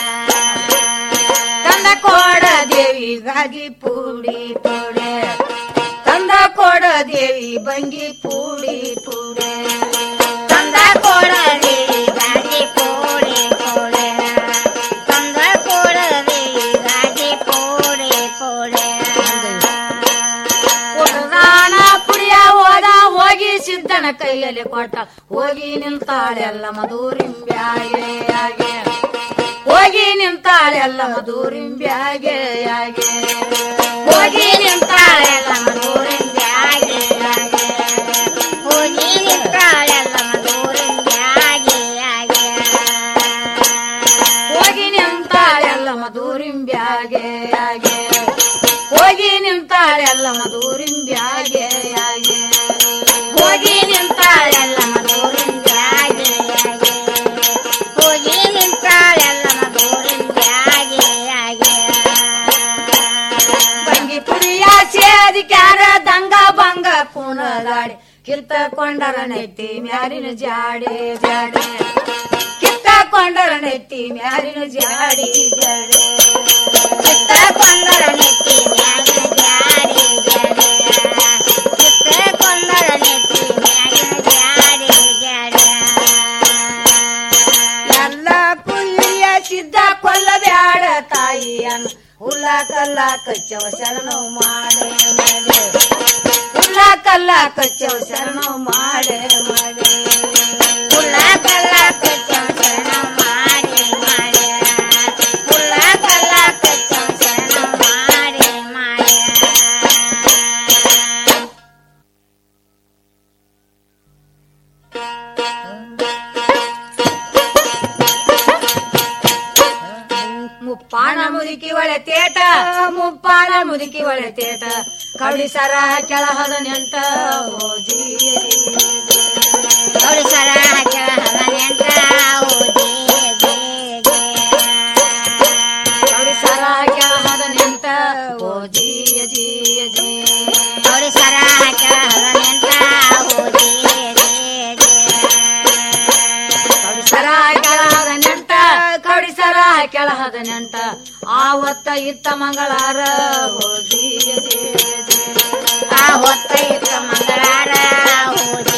ತಂದ ಕೊಡ ದೇವಿ ಗಾಜಿ ಪೂಡಿ ಪೂಡೆ ತಂದ ಕೊಡ ದೇವಿ ಬಂಗಿ ಪೂಡಿ ಪೂಡೆ ತಂದ ಕೊಡ ದೇವಿ ಗಾಜಿ ಪೂಡಿ ಪೂಡೆ ತಂದ ಕೊಡ ದೇವಿ ಗಾಜಿ ಪೂಡಿ ಪೂಡೆ ಕೊಡದಾನ ಕುಡಿಯ ಹೋದ ಹೋಗಿ ಸಿದ್ದನ ಕೈಯಲ್ಲಿ ಕೊಟ್ಟ ಹೋಗಿ ನಿಲ್ತಾಳೆಲ್ಲ ಮಧುರಿಂಬ್ಯಾಗೆ ಯಾಗೆ ಹೋಗಿ ನಿಂತಾಳೆಲ್ಲ ಮಧುರಿಂಬ್ಯಾಗೆ ಯಾಗೆ ಹೋಗಿ ನಿಂತಾಳೆಲ್ಲ ಮಧುರಿಂಬ್ಯಾಗೆ ಯಾಗೆ ಹೋಗಿ ನಿಂತಾಳೆಲ್ಲ ಮಧುರಿಂಬ್ಯಾಗೆ ಯಾಗೆ ಹೋಗಿ ನಿಂತಾಳೆಲ್ಲ ಮಧುರಿಂಬ್ಯಾಗೆ ಯಾಗೆ ಹೋಗಿ ನಿಂತಾಳೆಲ್ಲ ಮಧುರಿಂಬ್ಯಾಗೆ ಯಾಗೆ ಹೋಗಿ ನಿಂತಾಳೆಲ್ಲ ಮಧುರಿಂಬ್ಯಾಗೆ ಯಾಗೆ ಹೋಗಿ ನಿಂತಾಳೆಲ್ಲ ಮಧುರಿಂಬ್ಯಾಗೆ ಯಾಗೆ ಬಂಗಿ ಪುರಿಯ ಸೇದಿಕ್ಯಾರ ದಂಗ ಭಂಗ ಕುಣದಾಡಿ ಕಿರ್ತಕೊಂಡರ ನೆತ್ತಿ ಮ್ಯಾರಿನ ಜಾಡಿ ಜಾಡಿ ಕಿತ್ತಕೊಂಡರ ನೆತ್ತಿ ಮ್ಯಾರಿನ ಜಾಡಿ ಜಾಡಿ ಕಿತ್ತಕೊಂಡರ ನೆತ್ತಿ ಮ್ಯಾರಿನ ಜಾಡಿ ಜಾಡಿ ಕಿತ್ತಕೊಂಡರ ನೆತ್ತಿ ಮ್ಯಾರಿನ ಜಾಡಿ ಜಾಡಿ ಎಲ್ಲ ಕುಲ್ಲಿಯ ಸಿದ್ಧ ಕೊಲ್ಲಬ್ಯಾಡ ತಾಯಿಯನ್ನ ಹುಲ್ಲ ಕಲ್ಲ ಕಚ್ಚವ ಶರಣು ಮಾಡೆ ಮಾಡೆ ಹುಲ್ಲ ಕಲ್ಲ ಕಚ್ಚವ ಶರಣು ಮಾಡೆ ಮಾಡೆ ಹುಲ್ಲ ಕಲ್ಲ ಕಚ್ಚವ ಶರಣು ಮಾಡೆ ಮಾಡೆ ಹುಲ್ಲ ಕಲ್ಲ ಕಚ್ಚವ ಶರಣು ಮಾಡೆ ಮಾಡೆ ಮುಪ್ಪಾಣ ಮುದುಕಿ ಒಳೆ ತೇಟ ಮುಪ್ಪಾಣ ಮುದುಕಿ ಒಳೆ ತೇಟ ಕಡಿ ಸರ ಕೆಳಹದ ನೆಂಟ ಓ ಜೀ ಕಡಿ ಸರ ಕೆಳಹದ ನೆಂಟ ಓ ಜೀ ಕಡಿ ಸರ ಕೆಳಹದ ನೆಂಟ ಓ ಜೀ ಜೀ ಜೀ ಕಡಿ ಸರ ಕೆಳಹದ ನೆಂಟ ಓ ಜೀ ಕಡಿ ಸರ ಕೆಳಹದ ನೆಂಟ ಕಡಿ ಸರ ಕೆಳಹದ ನೆಂಟ ಆವತ್ತ ಇತ್ತ ಮಂಗಳಾರ ಓ ಜೀ ಜೀ ಆ ಹೊತ್ತ ಇತ್ತ ಮಂಗಳಾರ ಓ